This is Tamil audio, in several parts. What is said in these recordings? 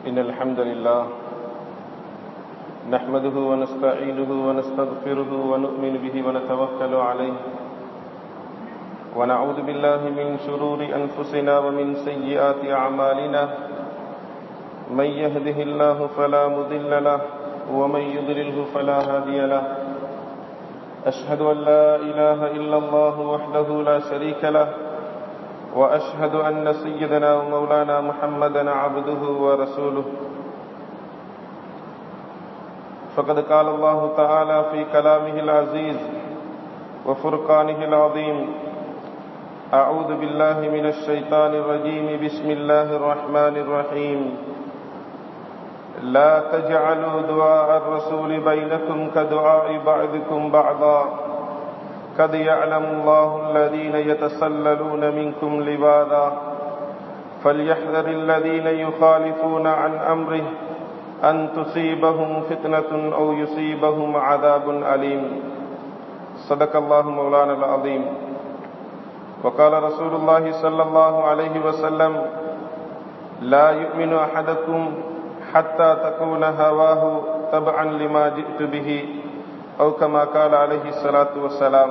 إن الحمد لله نحمده ونستعينه ونستغفره ونؤمن به ونتوكل عليه ونعوذ بالله من شرور أنفسنا ومن سيئات أعمالنا من يهده الله فلا مضل له ومن يضلله فلا هادي له أشهد أن لا إله إلا الله وحده لا شريك له وأشهد أن سيدنا ومولانا محمدا عبده ورسوله فقد قال الله تعالى في كلامه العزيز وفرقانه العظيم أعوذ بالله من الشيطان الرجيم بسم الله الرحمن الرحيم لا تجعلوا دعاء الرسول بينكم كدعاء بعضكم بعضا قد يعلم الله الذين يتسللون منكم لبادا فليحذر الذين يخالفون عن أمره أن تصيبهم فتنة أو يصيبهم عذاب أليم صدق الله مولانا العظيم وقال رسول الله صلى الله عليه وسلم لا يؤمن أحدكم حتى تكون هواه تبعا لما جئت به أو كما قال عليه الصلاة والسلام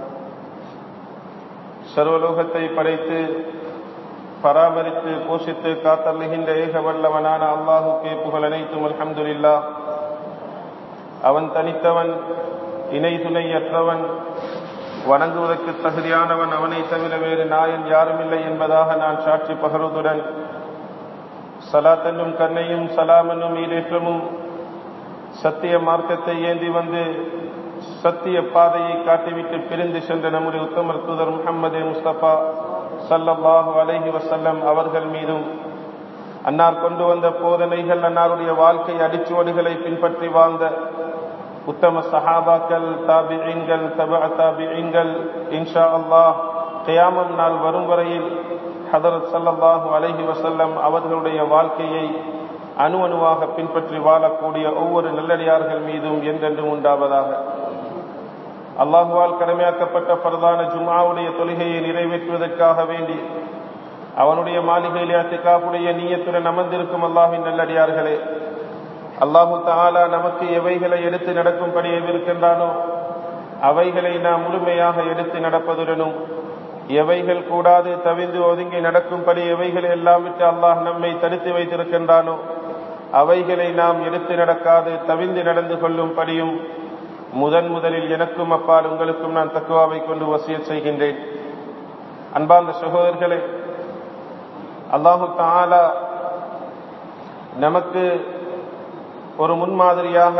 சர்வலோகத்தை படைத்து பராமரித்து போஷித்து காத்தல்லுகின்ற ஏக வல்லவனான அல்லாஹுக்கே புகழ் அனைத்தும் அல்ஹம்துலில்லா அவன் தனித்தவன் இணை துணையற்றவன் வணங்குவதற்கு தகுதியானவன் அவனை தவிர வேறு நாயன் யாரும் இல்லை என்பதாக நான் சாட்சி பகருதுடன் சலாத்தன்னும் கண்ணையும் சலாமன்னும் ஈரேற்றமும் சத்திய மார்க்கத்தை ஏந்தி வந்து சத்திய பாதையை காட்டிவிட்டு பிரிந்து சென்ற நம்முடைய உத்தமர் தூதர் முகமது முஸ்தபா சல்லல்லாஹு அலஹி வசல்லம் அவர்கள் மீதும் அன்னார் கொண்டு வந்த போதனைகள் அன்னாருடைய வாழ்க்கை அடிச்சுவடுகளை பின்பற்றி வாழ்ந்த உத்தம சஹாபாக்கள் தாபிகள் தப தாபிகள் இன்ஷா அல்லாஹ் கியாமம் நாள் வரும் வரையில் ஹதரத் சல்லல்லாஹு அலஹி வசல்லம் அவர்களுடைய வாழ்க்கையை அணு அணுவாக பின்பற்றி வாழக்கூடிய ஒவ்வொரு நல்லடியார்கள் மீதும் என்றென்றும் உண்டாவதாக அல்லாஹுவால் கடமையாக்கப்பட்ட பிரதான ஜுமாவுடைய தொழுகையை நிறைவேற்றுவதற்காக வேண்டி அவனுடைய மாளிகையிலே அத்திகாப்புடைய நீயத்துடன் அமர்ந்திருக்கும் அல்லாஹின் நல்லடியார்களே அல்லாஹு தாலா நமக்கு எவைகளை எடுத்து நடக்கும்படி இருக்கின்றானோ அவைகளை நாம் முழுமையாக எடுத்து நடப்பதுடனும் எவைகள் கூடாது தவிந்து ஒதுங்கி நடக்கும்படி எவைகளை எல்லாம் விட்டு அல்லாஹ் நம்மை தடுத்து வைத்திருக்கின்றானோ அவைகளை நாம் எடுத்து நடக்காது தவிந்து நடந்து கொள்ளும்படியும் முதன் முதலில் எனக்கும் அப்பால் உங்களுக்கும் நான் தக்குவாவை கொண்டு வசிய செய்கின்றேன் அன்பார்ந்த சகோதரர்களே அல்லாஹு தாலா நமக்கு ஒரு முன்மாதிரியாக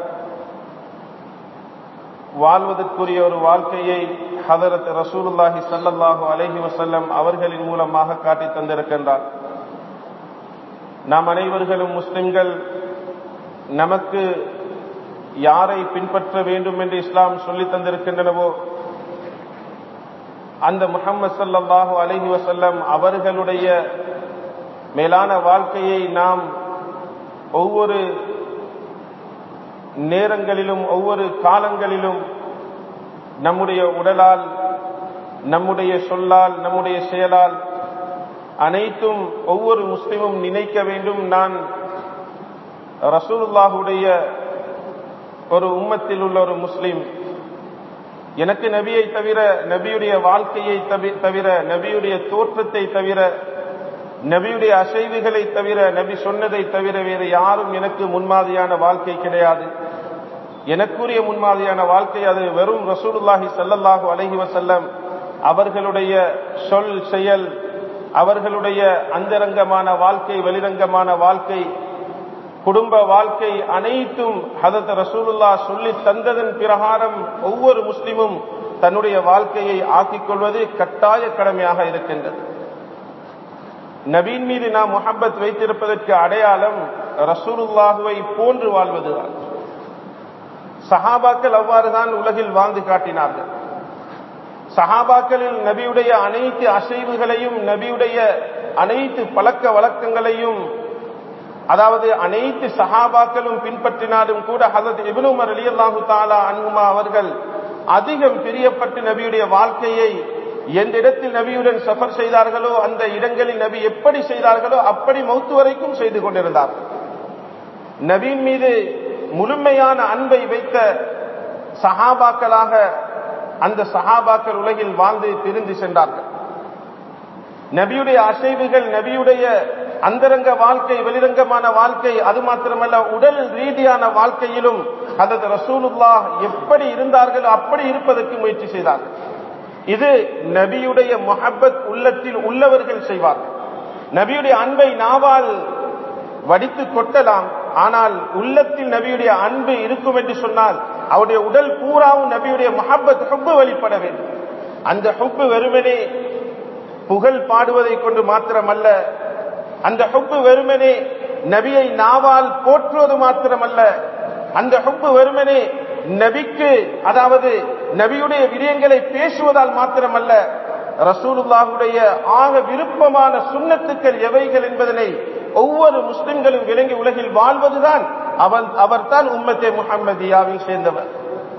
வாழ்வதற்குரிய ஒரு வாழ்க்கையை ஹதரத் ரசூலுல்லாஹி சல்லல்லாஹு அலஹி வசல்லம் அவர்களின் மூலமாக காட்டி தந்திருக்கின்றார் நாம் அனைவர்களும் முஸ்லிம்கள் நமக்கு யாரை பின்பற்ற வேண்டும் என்று இஸ்லாம் சொல்லி தந்திருக்கின்றனவோ அந்த முகம்மது சல்லாஹு அலஹி வசல்லம் அவர்களுடைய மேலான வாழ்க்கையை நாம் ஒவ்வொரு நேரங்களிலும் ஒவ்வொரு காலங்களிலும் நம்முடைய உடலால் நம்முடைய சொல்லால் நம்முடைய செயலால் அனைத்தும் ஒவ்வொரு முஸ்லிமும் நினைக்க வேண்டும் நான் ரசூலுல்லாஹுடைய ஒரு உம்மத்தில் உள்ள ஒரு முஸ்லிம் எனக்கு நபியை தவிர நபியுடைய வாழ்க்கையை தவிர நபியுடைய தோற்றத்தை தவிர நபியுடைய அசைவுகளை தவிர நபி சொன்னதை தவிர வேறு யாரும் எனக்கு முன்மாதிரியான வாழ்க்கை கிடையாது எனக்குரிய முன்மாதிரியான வாழ்க்கை அது வெறும் ரசூலுல்லாஹி சல்லல்லாஹு அலஹி வசல்லம் அவர்களுடைய சொல் செயல் அவர்களுடைய அந்தரங்கமான வாழ்க்கை வெளிரங்கமான வாழ்க்கை குடும்ப வாழ்க்கை அனைத்தும் ஹதத் ரசூலுல்லா சொல்லி தந்ததன் பிரகாரம் ஒவ்வொரு முஸ்லிமும் தன்னுடைய வாழ்க்கையை ஆக்கிக் கொள்வது கட்டாய கடமையாக இருக்கின்றது நபீன் மீது நாம் முகப்பத் வைத்திருப்பதற்கு அடையாளம் ரசூலுல்லாஹுவை போன்று வாழ்வதுதான் சஹாபாக்கள் அவ்வாறுதான் உலகில் வாழ்ந்து காட்டினார்கள் சஹாபாக்களில் நபியுடைய அனைத்து அசைவுகளையும் நபியுடைய அனைத்து பழக்க வழக்கங்களையும் அதாவது அனைத்து சஹாபாக்களும் பின்பற்றினாலும் கூட ஹசத் இபனுமர் அலி அல்லாஹு தாலா அன்குமா அவர்கள் அதிகம் பிரியப்பட்டு நபியுடைய வாழ்க்கையை எந்த இடத்தில் நபியுடன் சஃபர் செய்தார்களோ அந்த இடங்களில் நபி எப்படி செய்தார்களோ அப்படி மௌத்து வரைக்கும் செய்து கொண்டிருந்தார்கள் நபியின் மீது முழுமையான அன்பை வைத்த சஹாபாக்களாக அந்த சஹாபாக்கள் உலகில் வாழ்ந்து திரிந்து சென்றார்கள் நபியுடைய அசைவுகள் நபியுடைய அந்தரங்க வாழ்க்கை வெளிரங்கமான வாழ்க்கை அது மாத்திரமல்ல உடல் ரீதியான வாழ்க்கையிலும் அதது ரசூலுல்லா எப்படி இருந்தார்களோ அப்படி இருப்பதற்கு முயற்சி செய்தார்கள் இது நபியுடைய மொஹப்பத் உள்ளத்தில் உள்ளவர்கள் செய்வார்கள் நபியுடைய அன்பை நாவால் வடித்து கொட்டலாம் ஆனால் உள்ளத்தில் நபியுடைய அன்பு இருக்கும் என்று சொன்னால் அவருடைய உடல் பூராவும் நபியுடைய மஹப்பத் ஹுப்பு வெளிப்பட வேண்டும் அந்த ஹுப்பு வெறுமனே புகழ் பாடுவதை கொண்டு மாத்திரமல்ல அந்த ஹுப்பு வெறுமனே நபியை நாவால் போற்றுவது மாத்திரமல்ல அந்த ஹுப்பு வெறுமனே நபிக்கு அதாவது நபியுடைய விடயங்களை பேசுவதால் மாத்திரமல்ல ரசூலுல்லாஹுடைய ஆக விருப்பமான சுண்ணத்துக்கள் எவைகள் என்பதனை ஒவ்வொரு முஸ்லிம்களும் விளங்கி உலகில் வாழ்வதுதான் அவன் அவர்தான் உம்மத்தே முகம்மதியாவில் சேர்ந்தவர்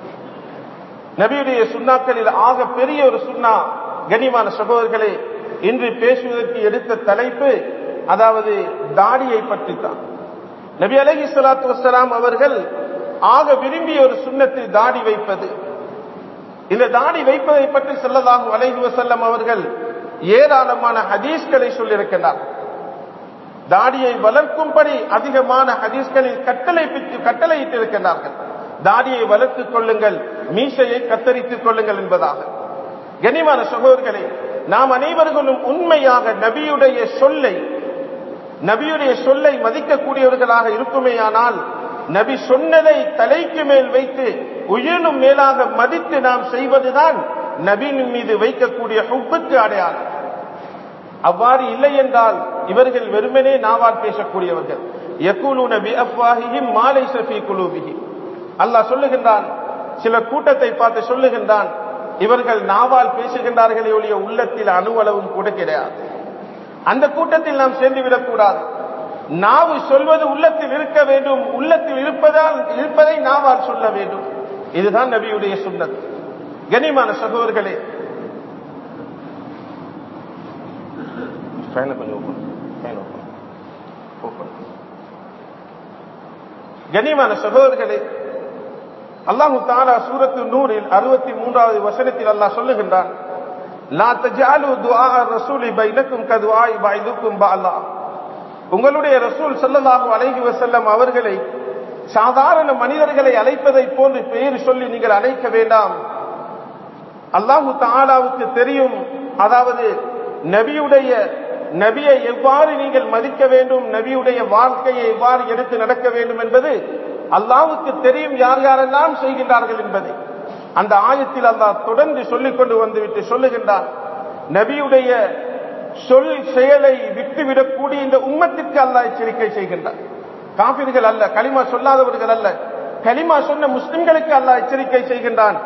நபியுடைய சுண்ணாக்களில் ஆக பெரிய ஒரு சுண்ணா கனிமான சகோதரர்களே இன்று பேசுவதற்கு எடுத்த தலைப்பு அதாவது தாடியை பற்றித்தான் நபி அலஹி சலாத்து வசலாம் அவர்கள் ஆக விரும்பிய ஒரு சுண்ணத்தில் தாடி வைப்பது இந்த தாடி வைப்பதை பற்றி செல்லதாகும் அலைஹி வசல்லம் அவர்கள் ஏராளமான ஹதீஸ்களை சொல்லியிருக்கிறார் தாடியை வளர்க்கும்படி அதிகமான ஹதீஸ்களில் கட்டளை கட்டளையிட்டிருக்கிறார்கள் தாடியை வளர்த்துக் கொள்ளுங்கள் மீசையை கத்தரித்துக் கொள்ளுங்கள் என்பதாக கனிமான சகோதரர்களே நாம் அனைவர்களும் உண்மையாக நபியுடைய சொல்லை நபியுடைய சொல்லை மதிக்கக்கூடியவர்களாக இருக்குமேயானால் நபி சொன்னதை தலைக்கு மேல் வைத்து உயிரினும் மேலாக மதித்து நாம் செய்வதுதான் நபியின் மீது வைக்கக்கூடிய ஹுப்புக்கு அடையாளம் அவ்வாறு இல்லை என்றால் இவர்கள் வெறுமனே நாவால் பேசக்கூடியவர்கள் யகுலு நபி அஃப்வாஹிஹிம் மாலை சஃபி குலூபிஹி அல்லாஹ் சொல்லுகின்றான் சில கூட்டத்தை பார்த்து சொல்லுகின்றான் இவர்கள் நாவால் பேசுகின்றார்களே ஒழிய உள்ளத்தில் அணுவளவும் கூட கிடையாது அந்த கூட்டத்தில் நாம் சேர்ந்து விடக்கூடாது நாவு சொல்வது உள்ளத்தில் இருக்க வேண்டும் உள்ளத்தில் இருப்பதால் இருப்பதை நாவால் சொல்ல வேண்டும் இதுதான் நபியுடைய சுண்ணத் கனிமான சகோதரர்களே ஃபேனை கொஞ்சம் ஓப்பன் ஃபேன் ஓப்பன் ஓப்பன் கனிமான சகோதரர்களே அல்லாஹு தாலா சூரத்து நூறில் அறுபத்தி மூன்றாவது வசனத்தில் அல்லாஹ் சொல்லுகின்றான் லா தஜாலு துஆ ரசூலி பைனக்கும் கதுஆய் பைதுக்கும் பஅல்லா உங்களுடைய ரசூல் ஸல்லல்லாஹு அலைஹி வஸல்லம் அவர்களை சாதாரண மனிதர்களை அழைப்பதை போன்று பெயர் சொல்லி நீங்கள் அழைக்க வேண்டாம் அல்லாஹு தாலாவுக்கு தெரியும் அதாவது நபியுடைய நபியை எவ்வாறு நீங்கள் மதிக்க வேண்டும் நபியுடைய வாழ்க்கையை எவ்வாறு எடுத்து நடக்க வேண்டும் என்பது அல்லாவுக்கு தெரியும் யார் யாரெல்லாம் செய்கின்றார்கள் என்பதை அந்த ஆயத்தில் அல்லாஹ் தொடர்ந்து சொல்லிக் கொண்டு வந்துவிட்டு சொல்லுகின்றார் நபியுடைய சொல் செயலை விட்டுவிடக்கூடிய இந்த உம்மத்திற்கு அல்லாஹ் எச்சரிக்கை செய்கின்றார் காபிர்கள் அல்ல களிமா சொல்லாதவர்கள் அல்ல களிமா சொன்ன முஸ்லிம்களுக்கு அல்லாஹ் எச்சரிக்கை செய்கின்றான்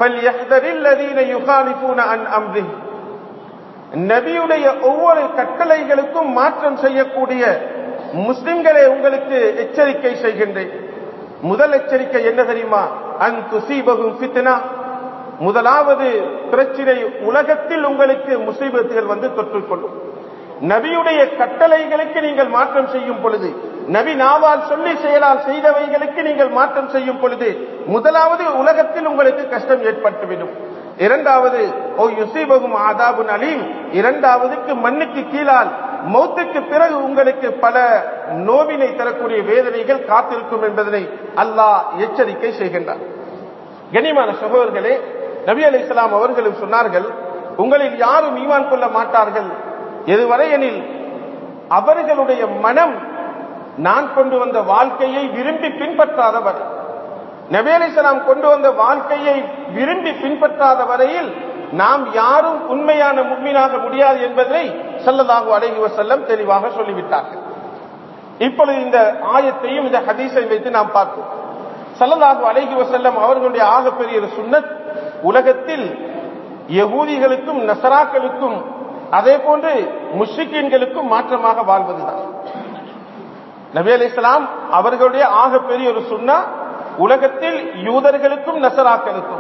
நபியுடைய ஒவ்வொரு கட்டளைகளுக்கும் மாற்றம் செய்யக்கூடிய முஸ்லிம்களை உங்களுக்கு எச்சரிக்கை செய்கின்றேன் முதல் எச்சரிக்கை என்ன தெரியுமா அன் துசீபகும் ஃபித்னா முதலாவது பிரச்சனை உலகத்தில் உங்களுக்கு முசீபத்துகள் வந்து தொற்றுக்கொள்ளும் நபியுடைய கட்டளைகளுக்கு நீங்கள் மாற்றம் செய்யும் பொழுது நபி நாவால் சொல்லி செயலால் செய்தவைகளுக்கு நீங்கள் மாற்றம் செய்யும் பொழுது முதலாவது உலகத்தில் உங்களுக்கு கஷ்டம் ஏற்பட்டுவிடும் இரண்டாவது ஓ யுசீபகும் ஆதாபுன் அலீம் இரண்டாவதுக்கு மண்ணுக்கு கீழால் மௌத்துக்கு பிறகு உங்களுக்கு பல நோவினை தரக்கூடிய வேதனைகள் காத்திருக்கும் என்பதனை அல்லாஹ் எச்சரிக்கை செய்கின்றார் கனிமான சகோதரர்களே நபி அலி இஸ்லாம் அவர்களும் சொன்னார்கள் உங்களில் யாரும் ஈமான் கொள்ள மாட்டார்கள் எதுவரை எனில் அவர்களுடைய மனம் நான் கொண்டு வந்த வாழ்க்கையை விரும்பி பின்பற்றாதவர் நபி அலி இஸ்லாம் கொண்டு வந்த வாழ்க்கையை விரும்பி பின்பற்றாத வரையில் நாம் யாரும் உண்மையான முன்மீனாக முடியாது என்பதை சல்லல்லாஹு அலைஹி வசல்லம் தெளிவாக சொல்லிவிட்டார்கள் இப்பொழுது இந்த ஆயத்தையும் இந்த ஹதீஸை வைத்து நாம் பார்ப்போம் சல்லல்லாஹு அலைஹி வசல்லம் அவர்களுடைய ஆகப்பெரிய ஒரு சுன்னத் உலகத்தில் யகூதிகளுக்கும் நசராக்களுக்கும் அதே போன்று முஷ்ரிக்கீன்களுக்கும் மாற்றமாக வாழ்வதுதான் நபி அலி இஸ்லாம் அவர்களுடைய ஆகப்பெரிய ஒரு சுன்னா உலகத்தில் யூதர்களுக்கும் நசராக்களுக்கும்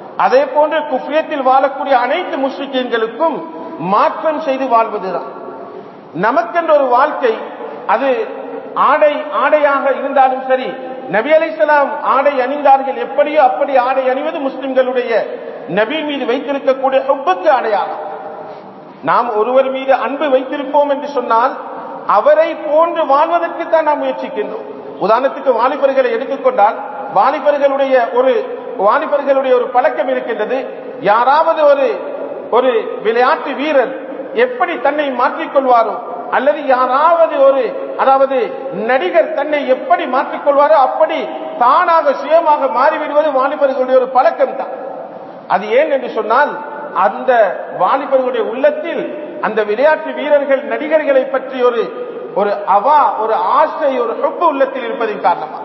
அதே போன்று குஃபியத்தில் வாழக்கூடிய அனைத்து முஸ்லிம்களுக்கும் மாற்றம் செய்து வாழ்வதுதான் நமக்கென்ற ஒரு வாழ்க்கை அது ஆடை ஆடையாக இருந்தாலும் சரி நபி அலைசலாம் ஆடை அணிந்தார்கள் எப்படியோ அப்படி ஆடை அணிவது முஸ்லிம்களுடைய நபி மீது வைத்திருக்கக்கூடிய ஹுப்புக்கு அடையாளம் நாம் ஒருவர் மீது அன்பு வைத்திருப்போம் என்று சொன்னால் அவரை போன்று வாழ்வதற்கு தான் நாம் முயற்சிக்கின்றோம் உதாரணத்துக்கு வாலிபர்களை எடுத்துக்கொண்டால் வாலிபர்களுடைய ஒரு வாலிபர்களுடைய ஒரு பழக்கம் இருக்கின்றது யாராவது ஒரு ஒரு விளையாட்டு வீரர் எப்படி தன்னை மாற்றிக்கொள்வாரோ அல்லது யாராவது ஒரு அதாவது நடிகர் தன்னை எப்படி மாற்றிக்கொள்வாரோ அப்படி தானாக சுயமாக மாறிவிடுவது வாலிபர்களுடைய ஒரு பழக்கம் தான் அது ஏன் என்று சொன்னால் அந்த வாலிபர்களுடைய உள்ளத்தில் அந்த விளையாட்டு வீரர்கள் நடிகர்களை பற்றி ஒரு ஒரு அவா ஒரு ஆசை ஒரு ஹொப்பு உள்ளத்தில் இருப்பதின் காரணமாக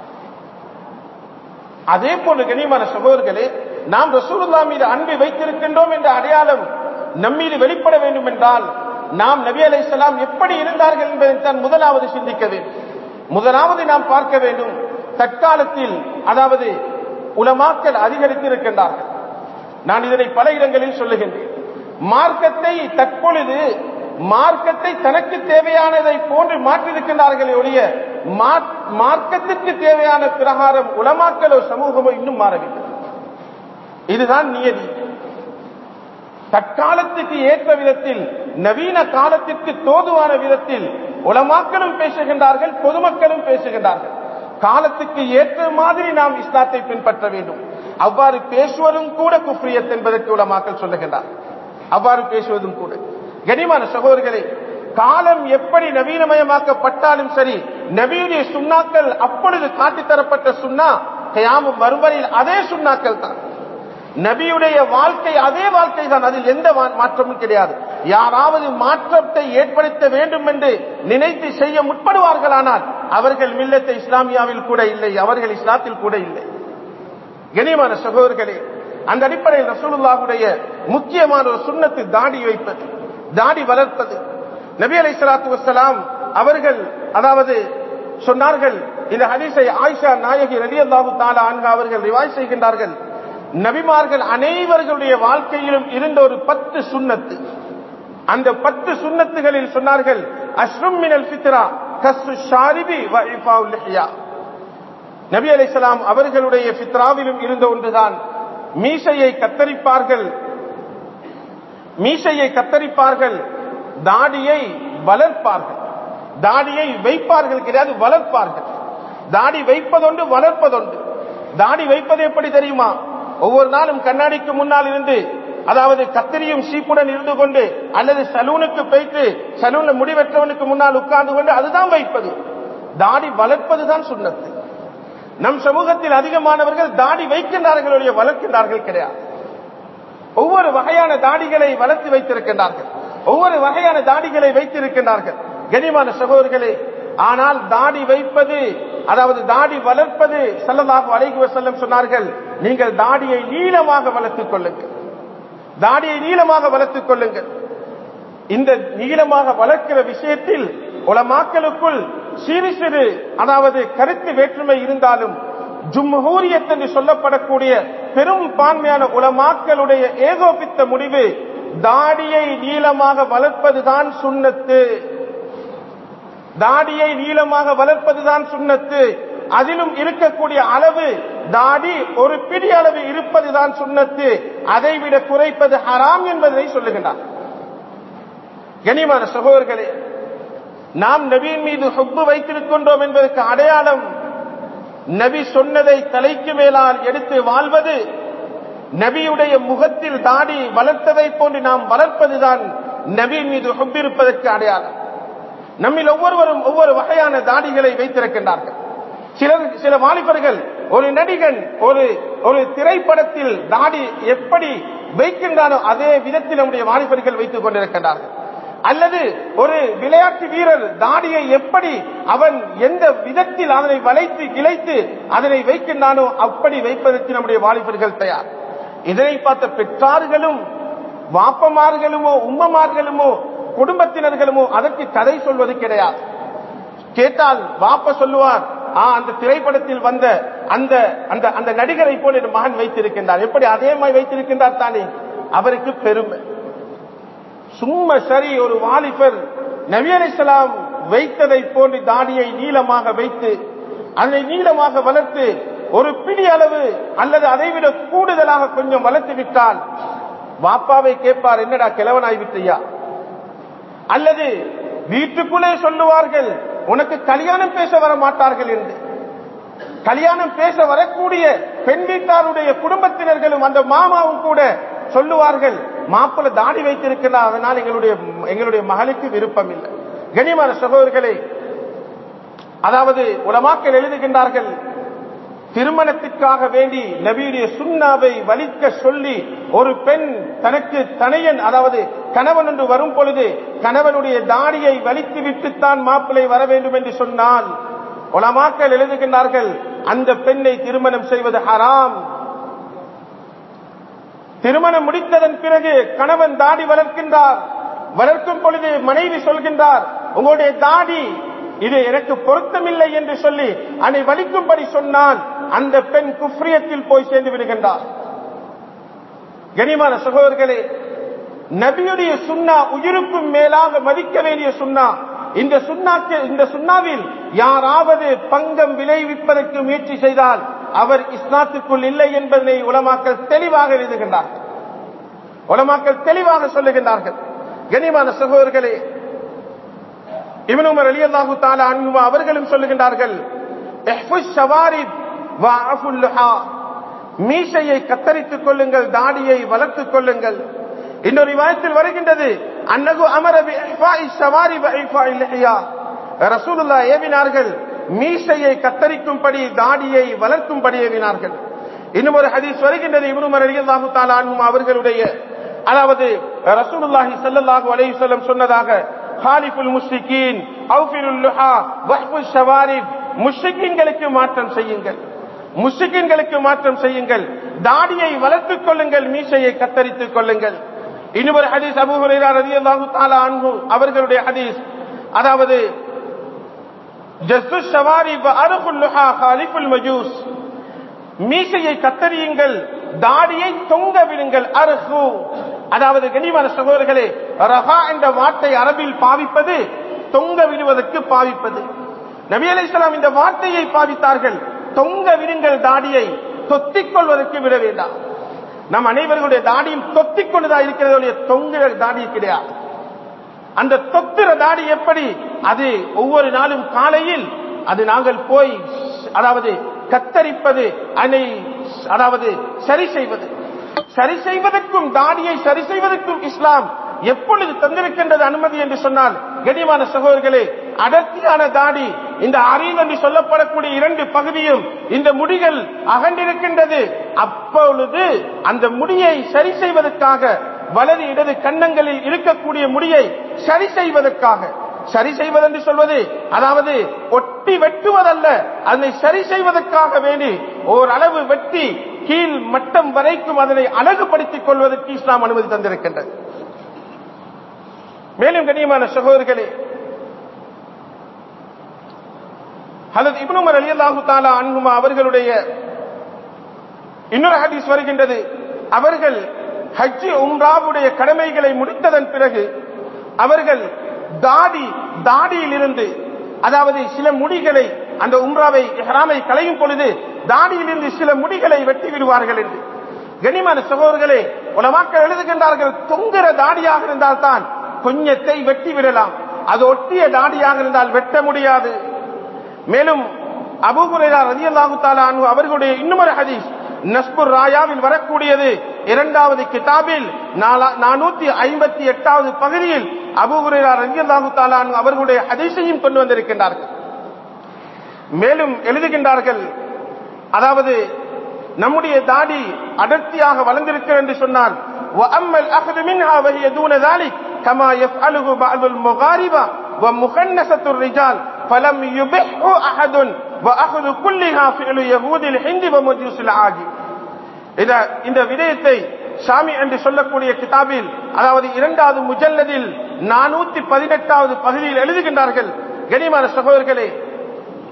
அதே போல கனிமான சகோதரர்களே நாம் ரசூலுல்லா மீது அன்பை வைத்திருக்கின்றோம் என்ற அடையாளம் நம்மீது வெளிப்பட வேண்டும் என்றால் நாம் நபி அலைஹிஸ்ஸலாம் எப்படி இருந்தார்கள் என்பதை தான் முதலாவது சிந்திக்க வேண்டும் முதலாவது நாம் பார்க்க வேண்டும் தற்காலத்தில் அதாவது உலமாக்கல் அதிகரித்திருக்கின்றார்கள் நான் இதனை பல இடங்களில் சொல்லுகின்றேன் மார்க்கத்தை தற்பொழுது மார்க்கத்தை தனக்கு தேவையானதை போன்று மாற்றிருக்கின்றார்களே ஒழிய மார்க்கத்திற்கு தேவையான பிரகாரம் உலமாக்கலோ சமூகமோ இன்னும் மாறவில்லை இதுதான் நியதி தற்காலத்துக்கு ஏற்ற விதத்தில் நவீன காலத்திற்கு தோதுவான விதத்தில் உலமாக்களும் பேசுகின்றார்கள் பொதுமக்களும் பேசுகின்றார்கள் காலத்துக்கு ஏற்ற மாதிரி நாம் இஸ்லாத்தை பின்பற்ற வேண்டும் அவ்வாறு பேசுவதும் கூட குஃப்ரியத் என்பதற்கு உலமாக்கள் சொல்லுகின்றார் அவ்வாறு பேசுவதும் கூட கனிமான சகோதரர்களே காலம் எப்படி நவீனமயமாக்கப்பட்டாலும் சரி நபியுடைய சுண்ணாக்கள் அப்பொழுது காட்டித்தரப்பட்ட சுண்ணா கயாமும் வறுவரையில் அதே சுண்ணாக்கள் தான் நபியுடைய வாழ்க்கை அதே வாழ்க்கை தான் அதில் எந்த மாற்றமும் கிடையாது யாராவது மாற்றத்தை ஏற்படுத்த வேண்டும் என்று நினைத்து செய்ய முற்படுவார்களானால் அவர்கள் மில்லத்தை இஸ்லாமியாவில் கூட இல்லை அவர்கள் இஸ்லாத்தில் கூட இல்லை கனியமான சகோதரர்களே அந்த அடிப்படையில் ரசூலுல்லாஹுடைய முக்கியமான ஒரு சுண்ணத்து தாடி வைப்பது தாடி வளர்ப்பது நபி அலை சலாத்து வசலாம் அவர்கள் அதாவது சொன்னார்கள் இந்த ஹதீஸை ஆயிஷா நாயகி ரலி அல்லாஹு தாலா அன்ஹா அவர்கள் ரிவாய் செய்கின்றார்கள் நபிமார்கள் அனைவர்களுடைய வாழ்க்கையிலும் இருந்த ஒரு பத்து சுண்ணத்து அந்த பத்து சுண்ணத்துகளில் சொன்னார்கள் அஸ்ரும் மினல் ஃபித்ரா கஸ்ரு ஷாரிபி வ இஃபாஉல் லிஹ்யா நபி அலைஹிஸ்ஸலாம் அவர்களுடைய ஃபித்ராவிலும் இருந்த ஒன்றுதான் மீசையை கத்தரிப்பார்கள் மீசையை கத்தரிப்பார்கள் தாடியை வளர்ப்பார்கள் தாடியை வைப்பார்கள் கிடையாது வளர்ப்பார்கள் தாடி வைப்பதொன்று வளர்ப்பதொன்று தாடி வைப்பது எப்படி தெரியுமா ஒவ்வொரு நாளும் கண்ணாடிக்கு முன்னால் இருந்து அதாவது கத்திரியும் சீப்புடன் இருந்து கொண்டு அல்லது சலூனுக்கு போயிட்டு சலூன்ல முடிவெற்றவனுக்கு முன்னால் உட்கார்ந்து கொண்டு அதுதான் வைப்பது தாடி வளர்ப்பதுதான் சுண்ணத்து நம் சமூகத்தில் அதிகமானவர்கள் தாடி வைக்கின்றார்கள் ஒழிய வளர்க்கின்றார்கள் கிடையாது ஒவ்வொரு வகையான தாடிகளை வளர்த்து வைத்திருக்கின்றார்கள் ஒவ்வொரு வகையான தாடிகளை வைத்திருக்கின்றார்கள் கனிமான சகோதரர்களே ஆனால் தாடி வைப்பது அதாவது தாடி வளர்ப்பது சல்லல்லாஹு அலைஹி வஸல்லம் சொன்னார்கள் நீங்கள் தாடியை நீளமாக வளர்த்துக் கொள்ளுங்கள் தாடியை நீளமாக வளர்த்துக் கொள்ளுங்கள் இந்த நீளமாக வளர்க்கிற விஷயத்தில் உலமாக்களுக்குள் சிறு சிறு அதாவது கருத்து வேற்றுமை இருந்தாலும் ஜும்ஹூரியத் என்று சொல்லப்படக்கூடிய பெரும் பான்மையான உலமாக்களுடைய ஏகோபித்த முடிவு தாடியை நீளமாக வளர்ப்பதுதான் சுண்ணத்து தாடியை நீளமாக வளர்ப்பதுதான் சுண்ணத்து அதிலும் இருக்கக்கூடிய அளவு தாடி ஒரு பிடி அளவு இருப்பதுதான் சுண்ணத்து அதை விட குறைப்பது ஹராம் என்பதை சொல்லுகின்றார் கனிமான சகோதரர்களே நாம் நபியின் மீது ஹுப்பு வைத்திருக்கின்றோம் என்பதற்கு அடையாளம் நபி சொன்னதை தலைக்கு மேலால் எடுத்து வாழ்வது நபியுடைய முகத்தில் தாடி வளர்த்ததை போன்று நாம் வளர்ப்பதுதான் நபியின் மீது ஹுப்பிருப்பதற்கு அடையாளம் நம்மில் ஒவ்வொருவரும் ஒவ்வொரு வகையான தாடிகளை வைத்திருக்கின்றார்கள் சிலர் சில வாலிபர்கள் ஒரு நடிகன் ஒரு ஒரு திரைப்படத்தில் தாடி எப்படி வைக்கின்றானோ அதே விதத்தில் நம்முடைய வாலிபர்கள் வைத்துக் கொண்டிருக்கின்றார்கள் அல்லது ஒரு விளையாட்டு வீரர் தாடியை எப்படி அவன் எந்த விதத்தில் அதனை வளைத்து கிளைத்து அதனை வைக்கின்றானோ அப்படி வைப்பதற்கு நம்முடைய வாலிபர்கள் தயார் இதனை பார்த்த பெற்றார்களும் வாப்பமார்களுமோ உம்மமார்களுமோ குடும்பத்தினர்களுமோ அதற்கு கதை சொல்வது கிடையாது கேட்டால் வாப்ப சொல்லுவார் ஆ, அந்த திரைப்படத்தில் வந்த அந்த அந்த அந்த நடிகரை போல என் மகன் வைத்திருக்கின்றார் எப்படி அதே மாதிரி வைத்திருக்கின்றார் தானே அவருக்கு பெருமை சும்மா சரி ஒரு வாலிபர் நபி அலைஹிஸ்ஸலாம் வைத்ததை போன்று தாடியை நீளமாக வைத்து அதை நீளமாக வளர்த்து ஒரு பிடி அளவு அல்லது அதைவிட கூடுதலாக கொஞ்சம் வளர்த்து விட்டால் வாப்பாவை கேட்பார் என்னடா கிழவனாய் விட்டியா அல்லது வீட்டுக்குள்ளே சொல்லுவார்கள் உனக்கு கல்யாணம் பேச வர மாட்டார்கள் என்று கல்யாணம் பேச வரக்கூடிய பெண் வீட்டாருடைய குடும்பத்தினர்களும் அந்த மாமாவும் கூட சொல்லுவார்கள் மாப்பிள்ள தாடி வைத்திருக்கிறார் அதனால் எங்களுடைய எங்களுடைய மகளுக்கு விருப்பம் இல்லை கனிமான சகோதரர்களே அதாவது உலமாக்கள் எழுதுகின்றார்கள் திருமணத்திற்காக வேண்டி நபியுடைய சுண்ணாவை வலிக்க சொல்லி ஒரு பெண் தனக்கு தனையன் அதாவது கணவன் என்று வரும் பொழுது கணவனுடைய தாடியை வலித்து விட்டுத்தான் மாப்பிள்ளை வர வேண்டும் என்று சொன்னால் உலமாக்கள் எழுதுகின்றார்கள் அந்த பெண்ணை திருமணம் செய்வது ஹராம் திருமணம் முடித்ததன் பிறகு கணவன் தாடி வளர்க்கின்றார் வளர்க்கும் பொழுது மனைவி சொல்கின்றார் உங்களுடைய தாடி இது எனக்கு பொருத்தமில்லை என்று சொல்லி அதை வலிக்கும்படி சொன்னால் அந்த பெண் குஃப்ரியத்தில் போய் சேர்ந்து விடுகின்றார் கனிமான சகோதரர்களே நபியுடைய சுண்ணா உயிருக்கும் மேலாக மதிக்க வேண்டிய சுண்ணா இந்த சுண்ணாக்கு இந்த சுண்ணாவில் யாராவது பங்கம் விளைவிப்பதற்கு முயற்சி செய்தால் அவர் இஸ்லாத்துக்குள் இல்லை என்பதனை உலமாக்கள் தெளிவாக எழுதுகின்றார் உலமாக்கள் தெளிவாக சொல்லுகின்றார்கள் கனிமான சகோதரர்களே இவன் உமர் அலி அல்லாஹு தாலா அன்பு அவர்களும் சொல்லுகின்றார்கள் இஹ்ஃபுஷ் ஷவாரிப் வ அஃபுல் லுஹா. மீசையை கத்தரித்துக் கொள்ளுங்கள் தாடியை வளர்த்துக் கொள்ளுங்கள் இன்னொரு விவாதத்தில் வருகின்றது அன்னகு அமர பி இஹ்ஃபாஇ ஷவாரி வ இஹ்ஃபாஇ லிஹ்யா. ரசூலுல்லாஹ் ஏவினார்கள் மீசையை கத்தரிக்கும்படி தாடியை வளர்க்கும்படி ஏவினார்கள் இன்னும் ஒரு ஹதீஸ் வருகின்றது இப்னு உமர் ரலியல்லாஹு தஆலா அன்ஹும் அவர்களுடைய அதாவது ரசூலுல்லாஹி ஸல்லல்லாஹு அலைஹி வஸல்லம் சொன்னதாக ஹாலிஃபுல் முஷ்ரிகீன் அவ்ஃபிருல் லுஹா வஹ்ஃபுஷ் ஷவாரிப் முஷ்ரிகீன்களுக்கு மாற்றம் செய்யுங்கள் முஷ்ரிகீன்களுக்கு மாற்றம் செய்யுங்கள் தாடியை வளர்த்துக் கொள்ளுங்கள் மீசையை கத்தரித்துக் கொள்ளுங்கள் இன்னும் ஒரு ஹதீஸ் அபூ ஹுரைரா ரலியல்லாஹு தஆலா அன்ஹு அவர்களுடைய ஹதீஸ் அதாவது ஜஸ்ஸு ஷவாரிப் அருகுல் லுஹா ஹாலிஃபுல் மஜூஸ் மீசையை கத்தரியுங்கள் தாடியை தொங்க விடுங்கள் அருகு அதாவது கனிமான சகோதரர்களே ரஹா என்ற வார்த்தை அரபில் பாவிப்பது தொங்க விடுவதற்கு பாவிப்பது நபி அலைஹிஸ்ஸலாம் இந்த வார்த்தையை பாவித்தார்கள் தொங்க விடுங்கள் தாடியை தொத்திக் கொள்வதற்கு விட வேண்டாம் நம் அனைவர்களுடைய தாடியும் தொத்திக் கொண்டுதா இருக்கிறது தொங்குற தாடி கிடையாது அந்த தொத்துற தாடி எப்படி அது ஒவ்வொரு நாளும் காலையில் அது நாங்கள் போய் அதாவது கத்தரிப்பது அதை அதாவது சரி செய்வது சரி செய்வதற்கும் தாடியை சரி செய்வதற்கும் இஸ்லாம் எப்பொழுது தந்திருக்கின்றது அனுமதி என்று சொன்னால் கனிமான சகோதரர்களே அடர்த்தியான தாடி இந்த அரீன் என்று சொல்லப்படக்கூடிய இரண்டு பகுதியும் இந்த முடிகள் அகண்டிருக்கின்றது அப்பொழுது அந்த முடியை சரி செய்வதற்காக வலது இடது கன்னங்களில் இருக்கக்கூடிய முடியை சரி செய்வதற்காக சரி செய்வதென்று சொல்வது அதாவது ஒட்டி வெட்டுவதல்ல அதனை சரி செய்வதற்காக வேண்டி ஓரளவு வெட்டி கீழ் மட்டம் வரைக்கும் அதனை அழகுபடுத்திக் கொள்வதற்கு இஸ்லாம் அனுமதி தந்திருக்கின்றது மேலும் கண்ணியமான சகோதரர்களே ஹலத் இப்னுமர் அலி அல்லாஹு தாலா அன்ஹுமா அவர்களுடைய இன்னொரு ஹதீஸ் வருகின்றது அவர்கள் ஹஜ்ஜி உம்ராவுடைய கடமைகளை முடித்ததன் பிறகு அவர்கள் தாடி தாடியில் இருந்து அதாவது சில முடிகளை அந்த உம்ராவை இஹ்ராமை களையும் பொழுது தாடியில் இருந்து சில முடிகளை வெட்டி விடுவார்கள் என்று கனிமான சகோதரர்களே உலமாக்கள் எழுதுகின்றார்கள் தொங்குற தாடியாக இருந்தால் தான் கொஞ்சத்தை வெட்டி விடலாம் அது ஒட்டிய தாடியாக இருந்தால் வெட்ட முடியாது மேலும் அபுகுரேரா ரதியல்லாஹு தாலா அன்ஹு அவர்களுடைய இன்னும் ஒரு ஹதீஸ் நஸ்புர் ராயாவில் வரக்கூடியது இரண்டாவது கிதாபில் நானூத்தி ஐம்பத்தி எட்டாவது பகுதியில் அபுகுரேரா ரதியல்லாஹு தாலா அன்ஹு அவர்களுடைய ஹதீஸையும் கொண்டு வந்திருக்கின்றார்கள் மேலும் எழுதுகின்றார்கள் அதாவது நம்முடைய தாடி அடர்த்தியாக வளர்ந்திருக்கிறது என்று சொன்னால் وأما الأخذ منها وهي دون ذلك كما يفعله بعض المغاربة ومخنسة الرجال فلم يبحه أحد وأخذ كلها فعل يهود الهند ومجوس العاجم إذا இந்த விடயத்தை ஷாமி என்று சொல்லக்கூடிய கிதாபில் அதாவது இரண்டாவது முஜல்லதில் நானூத்தி பதினெட்டாவது பகுதியில் எழுதுகின்றார்கள் கனிமான சகோதரர்களே